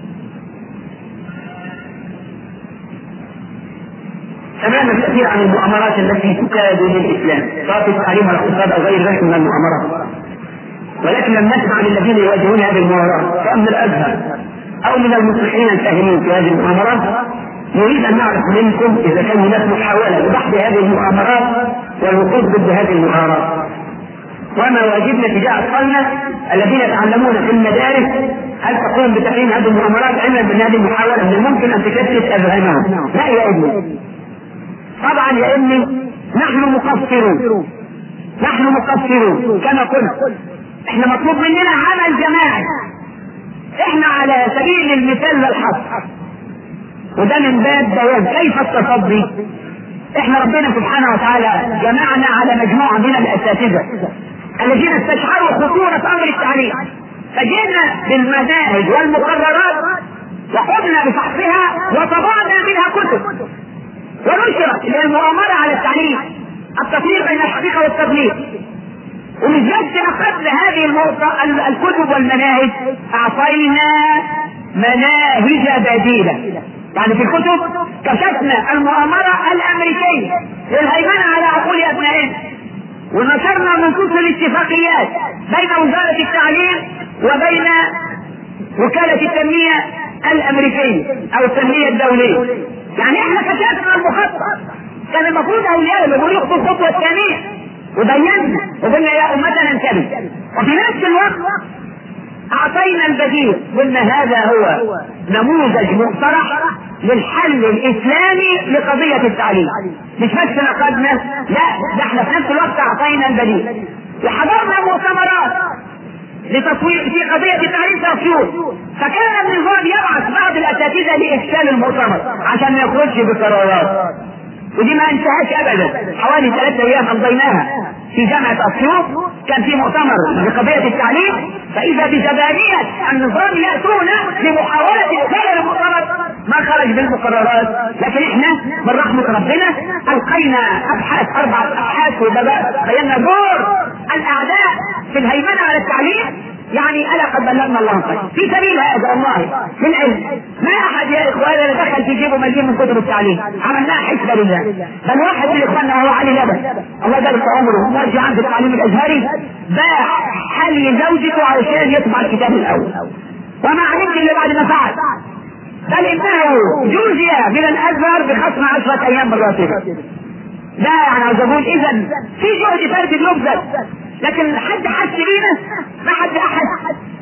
Speaker 1: سمعنا الكثير عن المؤامرات التي تكاد للإسلام سواء في التعليم والاقتصاد أو غير ذلك من المؤامرات ولكن لم نسمع للذين يواجهون هذه المؤامرات سواء من الأزهر أو من المصلحين الفاهمين في هذه المؤامرات نريد ان نعرف منكم اذا كان هناك محاوله لبحث هذه المؤامرات والوقوف ضد هذه المؤامرات وما واجبنا تجاه اطفالنا الذين يتعلمون في المدارس هل تقوم بتقييم هذه المؤامرات علما بان هذه المحاوله من الممكن ان تكتف اذهانهم لا يا ابني طبعا يا ابني نحن مقصرون نحن مقصرون كما قلت احنا مطلوب مننا عمل جماعي احنا على سبيل المثال للحصر وده من باب بيان كيف التصدي احنا ربنا سبحانه وتعالى جمعنا على مجموعه من الاساتذه الذين استشعروا خطوره امر التعليم فجئنا بالمناهج والمقررات وقمنا بفحصها وطبعنا منها كتب ونشرت للمؤامره على التعليم التفريق بين الحقيقه والتضليل ومن بس قبل هذه الكتب والمناهج اعطينا مناهج بديله يعني في الكتب كشفنا المؤامرة الأمريكية للهيمنة على عقول أبنائنا ونشرنا نصوص الاتفاقيات بين وزارة التعليم وبين وكالة التنمية الأمريكية أو التنمية الدولية يعني احنا كشفنا المخطط كان المفروض أولياء الأمور يخطوا الخطوة الثانية وبينا وقلنا يا أمتنا انتبه وفي نفس الوقت اعطينا البديل قلنا هذا هو نموذج مقترح للحل الاسلامي لقضية التعليم مش بس نقدنا لا ده احنا في نفس الوقت اعطينا البديل وحضرنا مؤتمرات لتصوير في قضية التعليم في اسيوط فكان النظام يبعث بعض الاساتذة لافشال المؤتمر عشان ما يخرجش بقرارات ودي ما انتهاش ابدا حوالي ثلاثة ايام امضيناها في جامعة اسيوط كان في مؤتمر لقضية التعليم فاذا بزبانية النظام يأتون لمحاولة ادخال المؤتمر ما خرج بالمقررات لكن احنا من رحمة ربنا القينا ابحاث اربعة ابحاث وبينا دور الاعداء في الهيمنة على التعليم يعني الا قد بلغنا الله خير في سبيل هذا والله من علم ما احد يا اخواننا دخل في جيبه مليون من كتب التعليم عملناها حسبه لله بل واحد من اخواننا هو علي لبن الله يبارك في عمره مرجع عند التعليم الازهري باع حل زوجته علشان يطبع الكتاب الاول وما علمت الا بعد ما فعل بل انه جوزي من الازهر بخصم عشرة ايام من راتبه لا يعني عاوز اقول اذا في جهد فرد يبذل لكن حد حس بينا ما حد احد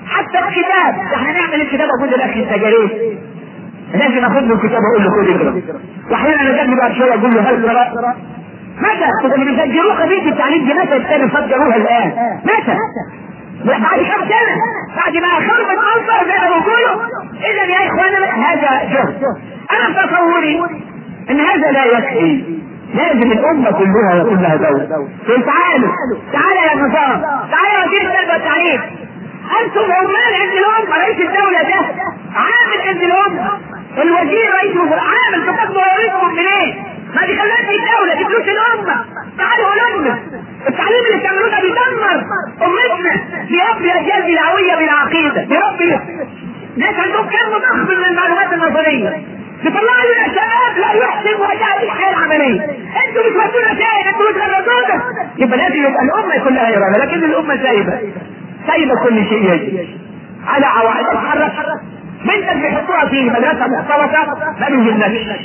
Speaker 1: حتى الكتاب احنا نعمل الكتاب اقول للاخ انت جريت لازم اخد له الكتاب اقول له خد اقرا واحيانا انا جنبي بعد شويه اقول له هل قرا متى؟ طب اللي بيسجلوه قضيه التعليم دي متى الثاني فجروها الان؟ متى؟ بعد كم سنه بعد ما خرب الانصر زي ما بيقولوا اذا يا اخوانا هذا جهد انا تصوري ان هذا لا يكفي لازم الامه كلها يكون لها دور تعالوا تعالى يا نظام تعالى يا وزير التربيه والتعليم انتم عمال عند الامه رئيس الدوله ده عامل عند الامه الوزير رئيس عامل تقدموا وريكم منين؟ ما دي خلتني الدوله دي فلوس الامه تعالوا الامه التعليم اللي بتعملوه ده بيدمر امتنا بيربي اجيال بلاويه بالعقيده بيربي ناس عندهم كم ضخم من المعلومات النظريه بيطلعوا لنا شباب لا يحسن وجه الحياه العمليه انتوا مش ودونا شيء انتوا مش غلطونا يبقى لازم يبقى الامه كلها اراده لكن الامه سايبه سايبه كل شيء يجري على عوائد تتحرك بنتك بيحطوها في مدرسه مختلطه ما بيهمكش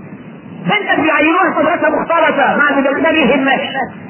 Speaker 1: بنتك بيعينوها في مدرسه مختلطه ما بيهمكش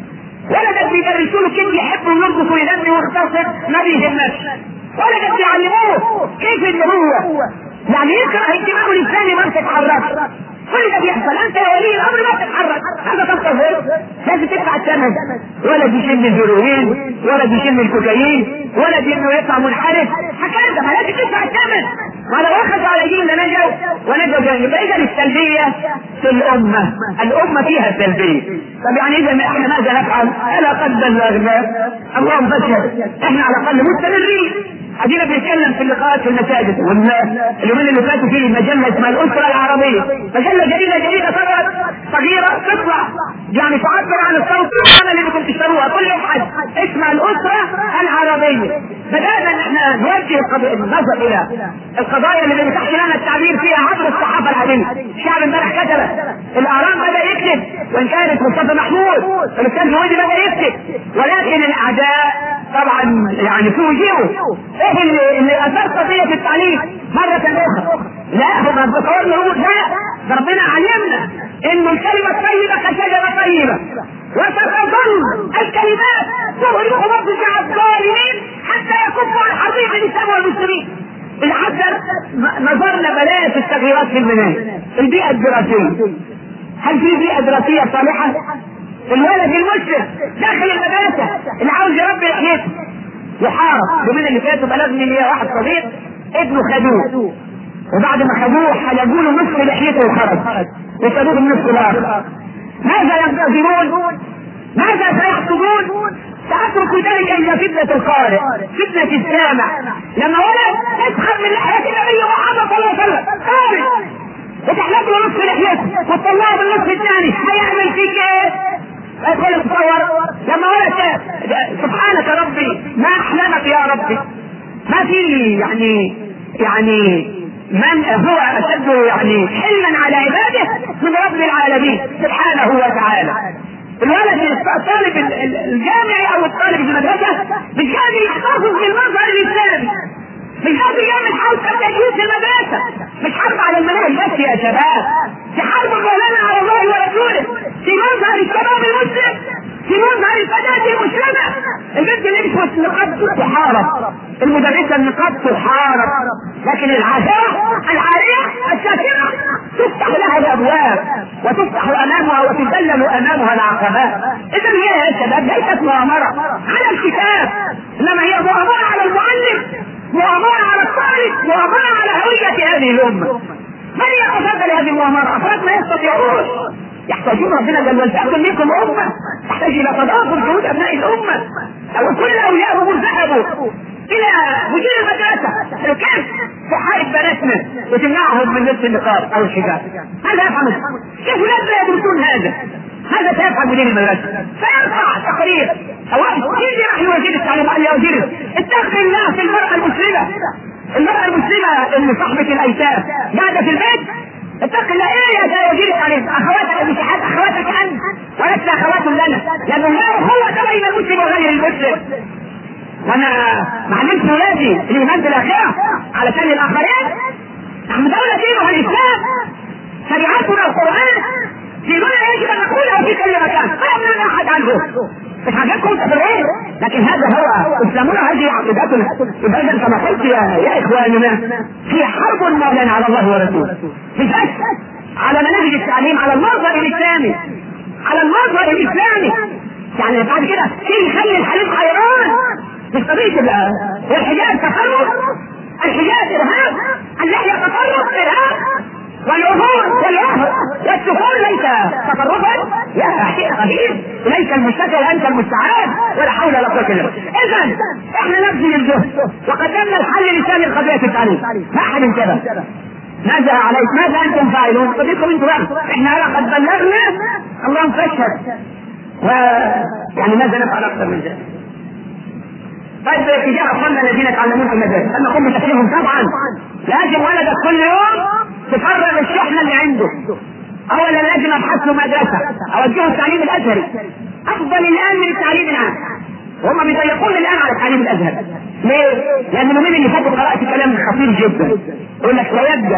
Speaker 1: ولدك بيدرسوا له كيف يحب ويرقص ويغني ويختصر ما بيهمكش ولدك بيعلموه كيف ان هو يعني يكره انتمائه الاسلامي ما تتحرك كل ده بيحصل انت يا ولي الامر ما تتحرك هذا تصور لازم تدفع الثمن ولد يشم الهيروين ولد يشم الكوكايين ولد انه يطلع منحرف هكذا ما لازم تدفع الثمن ولو اخذ على دين لنجوا ونجوا يبقى اذا السلبيه في الامه الامه فيها سلبيه طب يعني اذا احنا ماذا نفعل؟ الا قد بلغنا اللهم فاشهد احنا على الاقل مستمرين ادينا بنتكلم في اللقاءات في المساجد واليومين اللي فاتوا في مجله اسمها الاسره العربيه مجله جديده جديده طلعت صغيره تطلع يعني تعبر عن الصوت العمل اللي كنتم تشتروها كل يوم حد اسمها الاسره العربيه بدانا ان احنا نوجه النظر الى القضايا اللي بيتاح لنا التعبير فيها عبر الصحافه العاديه الشعب امبارح كتب الاعلام بدا يكتب وان كانت مصطفى محمود الاستاذ جويدي بدا يكتب ولكن الاعداء طبعا يعني فوجئوا ايه اللي, اللي اثار قضيه التعليم مره اخرى لا هم بتصور يقول لا ده ربنا علمنا ان الكلمه الطيبه كشجره طيبه وستظل الكلمات تغرق مضجع الظالمين حتى يكفوا عن حريق الاسلام والمسلمين الحذر نظرنا بلايا في التغييرات في المناهج البيئه الدراسيه هل في بيئه دراسيه صالحه؟ الولد المسلم داخل المدرسه اللي عاوز يربي لحيته يحارب اليومين اللي فاتوا بلغني ليا واحد صديق ابنه خدوه وبعد ما خدوه حلقوا له نصف لحيته وخرج وخدوه النصف الاخر ماذا ينتظرون؟ ماذا سيحصدون؟ سأترك ذلك إلى فتنة القارئ، فتنة السامع، لما ولد يسخر من لحية النبي محمد صلى الله عليه وسلم، قارئ وتحلق له نصف لحيته وتطلعه بالنصف الثاني، هيعمل فيك ايه؟ يقول تصور لما ولد سبحانك ربي ما احلمك يا ربي ما في يعني يعني من هو اشد يعني حلما على عباده من رب العالمين سبحانه وتعالى الولد الطالب الجامعي او الطالب في المدرسه مش قادر يحتفظ بالمظهر الاسلامي مش قادر يعمل حرب تجهيز في المدرسه مش حرب على المناهج بس يا شباب دي حرب مولانا على الله ورسوله في مظهر الشباب المسلم في مظهر الفتاة المسلمة البنت اللي مش نقاب تحارب المدرسة النقاب تحارب لكن العداء العارية الساكنة تفتح لها الابواب وتفتح امامها وتذلل امامها العقبات اذا هي يا شباب ليست مؤامرة على الكتاب انما هي مؤامرة على المعلم مؤامرة على الطالب مؤامرة على هوية هذه الامة من يتصدى لهذه المؤامرة افراد ما يستطيعون يحتاجون ربنا قال ولتكن منكم امه تحتاج الى تضافر جهود ابناء الامه لو كل اوليائهم ذهبوا الى مدير المدرسه قالوا كيف تحارب بناتنا وتمنعهم من لبس النقاب او الحجاب ماذا يفعلون؟ كيف لا يدرسون هذا؟ ماذا سيفعل مدير المدرسه؟ سيرفع تقرير او يجي راح لوزير التعليم قال يا وزير اتق الله في المراه المسلمه المراه المسلمه اللي صاحبه الايتام قاعده في البيت اتق الله ايه يا وزير التعليم اخواتك مش اخواتك انت ولست اخوات لنا لانه لا اخوة بين المسلم وغير المسلم وانا ما علمت ولادي الايمان بالاخره علشان الاخرين نحن دولة دينها الاسلام شريعتنا القران ديننا يجب ان نقوله في كل مكان ما يمنعنا احد عنه مش عاجبكم تفرقين لكن هذا هو اسلامنا هذه عقيدتنا اذا كما قلت يا, يا اخواننا في حرب مولانا على الله ورسوله في بس على مناهج التعليم على المنظر الاسلامي على المنظر الاسلامي يعني بعد كده في يخلي الحليب حيران مش قضيه الحجاب تفرق الحجاب ارهاب اللحيه تفرق ارهاب والعبور والعهد والسكون ليس تفرقا يا شيء غريب ليس المشتكى وانت المستعان ولا حول ولا قوه الا بالله اذا احنا نبذل الجهد وقدمنا الحل لسان القضيه التعليم ما احد انتبه ماذا عليك ماذا انتم فاعلون قضيتكم انتم بقى احنا لقد بلغنا اللهم فاشهد و يعني ماذا نفعل اكثر من ذلك طيب تجاه اخواننا الذين تعلمون في المدارس انا اقوم بتكليفهم طبعا لازم ولدك كل يوم تفرغ الشحنه اللي عنده اولا لازم ابحث له مدرسه اوجهه التعليم الازهري افضل الان من التعليم العام وهم بيضيقون الان على التعليم الازهري ليه؟ لان اليومين اللي فاتوا قرات كلام خطير جدا يقول لك ويبدا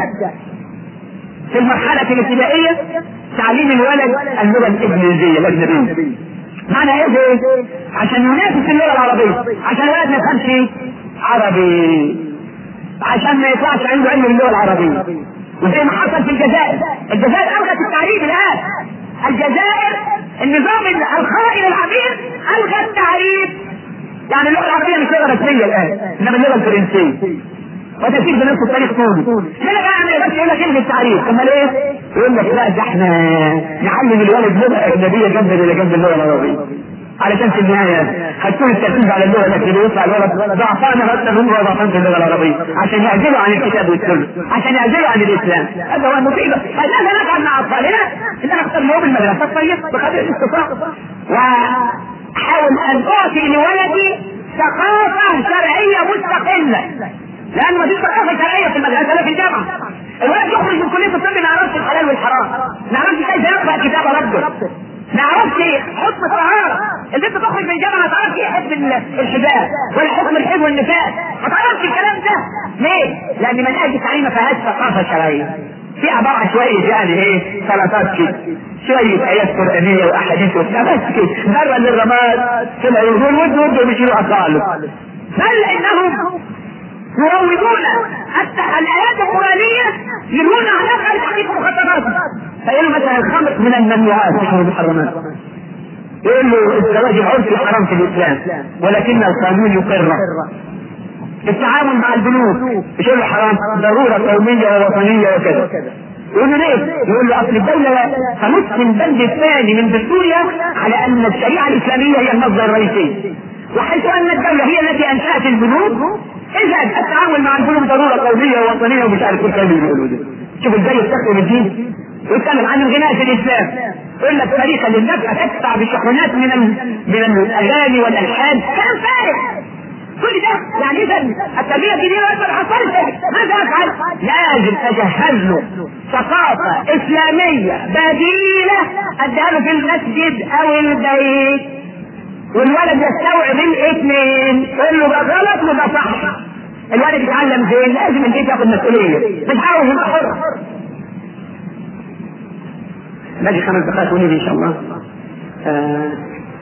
Speaker 1: في المرحله الابتدائيه تعليم الولد اللغه الانجليزيه الاجنبيه معنى ايه ده؟ عشان ينافس اللغه العربيه عشان الولد ما يفهمش عربي عشان ما يطلعش عنده علم اللغه العربيه وزي ما حصل في الجزائر الجزائر الغت التعريف الان الجزائر النظام الخائن العبيد الغى التعريف يعني اللغه العربيه مش لغه رسميه الان انما اللغه الفرنسيه وتسير بنفس الطريق طول هنا بقى ما يقدرش يقول لك الغي التعريف امال ايه؟ يقول لك لا ده احنا نعلم الولد لغه اجنبيه جنب الى جنب اللغه العربيه علشان في النهايه هتكون التركيز على اللغه الاجنبيه ويطلع الولد ضعفان اكثر منه ضعفان في اللغه العربيه عشان يعزلوا عن الكتاب والسنه عشان يعزلوا عن الاسلام هذا هو المصيبه فماذا نفعل مع اطفالنا؟ ان نختار لهم المدرسه الطيب بقدر الاستطاعه واحاول ان اعطي لولدي ثقافه شرعيه مستقله لان ما فيش ثقافه شرعيه في المدرسه ولا في الجامعه الولد يخرج من كليه الطب ما يعرفش الحلال والحرام ما يعرفش كيف يقرا كتاب ربه ما يعرفش حكم الطهاره البنت تخرج من الجامعه ما تعرفش ايه حكم الحجاب ولا حكم الحيض والنفاس ما تعرفش الكلام ده ليه؟ لان منهج التعليم ما فيهاش ثقافه شرعيه في عبارة عن شوية يعني ايه سلطات كده شوية آيات قرآنية وأحاديث وبتاع بس كده مرة للرماد كده يقول ود ود بيشيلوا أطفال بل إنهم يروجون حتى الآيات القرآنية يرون على الحديث المخططات فيقول مثلا الخمر من الممنوعات مش من المحرمات يقول له الزواج العرفي حرام في الإسلام ولكن القانون يقره التعامل مع البنوك مش يقول له حرام ضرورة قومية ووطنية وكذا يقول له ليه؟ يقول له اصل الدولة فنص البند الثاني من دستورها على ان الشريعة الاسلامية هي المصدر الرئيسي وحيث ان الدولة هي التي انشأت البنوك اذا التعامل مع البنوك ضرورة قومية ووطنية ومش عارف ايه الكلام اللي بيقولوه ده شوف ازاي يستخدم الدين ويتكلم عن الغناء في الاسلام يقول لك طريقة للنفع تدفع بشحنات من من الاغاني والالحان كلام فارغ كل ده يعني اذا التربيه الدينيه ما حصلش ماذا افعل؟ لازم اجهز له ثقافه اسلاميه بديله اديها له في المسجد او البيت والولد يستوعب الاثنين يقول له ده غلط وده صح الولد يتعلم فين؟ لازم البيت ياخد مسؤوليه مش عاوز يبقى حر باقي خمس دقائق ونيجي ان شاء الله آه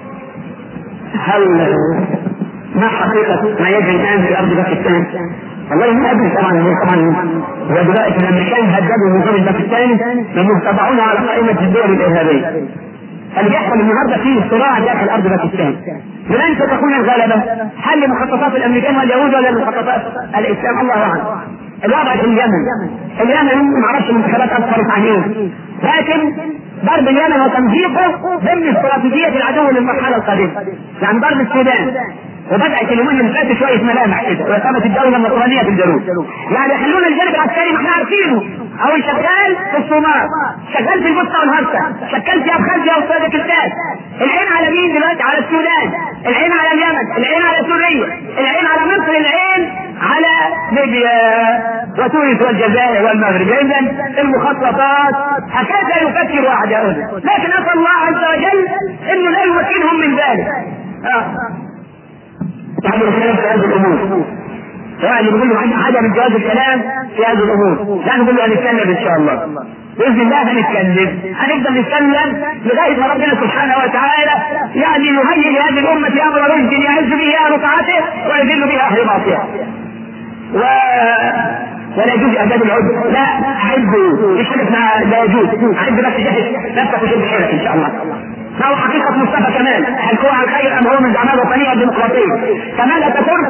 Speaker 1: هل ما حقيقة ما يجري الآن في أرض باكستان؟ والله ما أدري طبعا هو طبعا ودلوقتي الأمريكان هددوا النظام الباكستاني بأنهم تضعونه على قائمة الدول الإرهابية. اللي بيحصل النهارده فيه صراع داخل أرض باكستان. لمن ستكون الغلبة؟ هل لمخططات الأمريكان واليهود ولا لمخططات الإسلام؟ الله أعلم. الوضع في اليمن اليمن ما اعرفش الانتخابات اثرت عن ايه لكن ضرب اليمن وتمزيقه ضمن استراتيجيه العدو للمرحله القادمه يعني ضرب السودان وبدات اليومين اللي فاتوا شويه ملامح كده وقامت الدوله النصرانيه في الجنوب يعني يحلون الجانب العسكري ما احنا عارفينه او شغال في الصومال شغال في البوسطه والهرسه شغال في ابخازيا وطاجكستان العين على مين دلوقتي على السودان العين على اليمن العين على سوريا العين على مصر العين على ليبيا وتونس والجزائر والمغرب اذا المخططات هكذا يفكر اعداؤنا لكن اسال الله عز وجل انه لا يمكنهم من ذلك آه. يعني الكلام في هذه الامور سواء اللي بيقول له عدم جواز الكلام في هذه الامور لا نقول له هنتكلم ان شاء الله باذن الله هنتكلم هنفضل نتكلم لغايه ما ربنا سبحانه وتعالى يعني يهيئ لهذه الامه امر رشد يعز به اهل طاعته ويذل به اهل معصيته. و ولا يجوز اعداد العذر لا عدوا مش حاجه اسمها لا يجوز عد بس جهز نفسك وشد حيلك ان شاء الله فهو حقيقة مصطفى كمال هل هو عن خير أم هو من زعماء الوطنية الديمقراطية كمال أتاتورك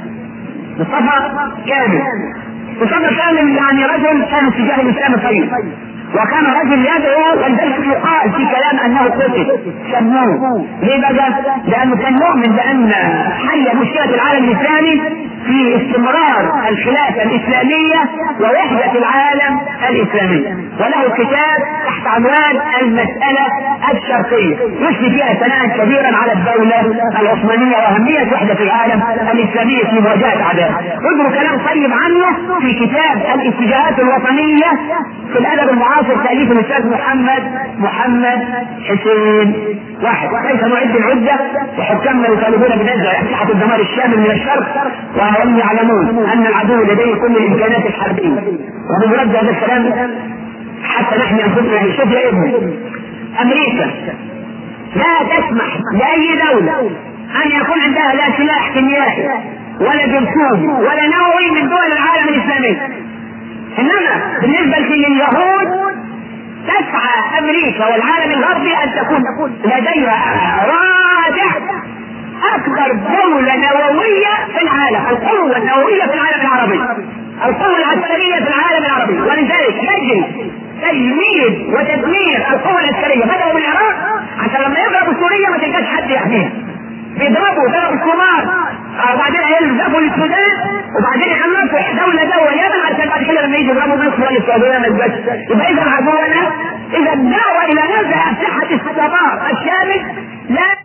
Speaker 1: مصطفى كامل مصطفى كامل يعني رجل كان في جهل الإسلام طيب وكان رجل يدعو ولذلك يقال في كلام انه قتل سموه ليه بقى؟ لانه كان مؤمن بان حل مشكله العالم الاسلامي في استمرار الخلافه الاسلاميه ووحده العالم الاسلامي وله كتاب تحت عنوان المساله الشرقيه يثني فيها ثناء كبيرا على الدوله العثمانيه واهميه وحده العالم الاسلاميه في مواجهه اعدائه اذكروا كلام طيب عنه في كتاب الاتجاهات الوطنيه في الادب المعاصر معاصر تأليف الأستاذ محمد محمد حسين واحد كيف نعد العدة وحكامنا يطالبون بنزع أسلحة الدمار الشامل من الشرق وهم يعلمون أن العدو لديه كل الإمكانات الحربية ومن رد هذا الكلام حتى نحن أنفسنا شوف يا ابني أمريكا لا تسمح لأي دولة أن يكون عندها لا سلاح كيميائي ولا جرثوم ولا نووي من دول العالم الإسلامي انما بالنسبه لليهود تسعى امريكا والعالم الغربي ان تكون لديها رادع اكبر دولة نووية في العالم القوة النووية في العالم العربي القوة العسكرية في العالم العربي ولذلك يجري تجميد وتدمير القوة العسكرية بدأوا بالعراق عشان لما يضربوا سوريا ما تلقاش حد يحميها بيضربوا ضربوا الكمار وبعدين هيلزقوا السودان وبعدين يخلصوا دولة دولة اليمن عشان بعد كده لما يجي يضربوا مصر ولا السعودية ما يبقاش يبقى إذا عدونا إذا الدعوة إلى نزع أسلحة الدمار الشامل لا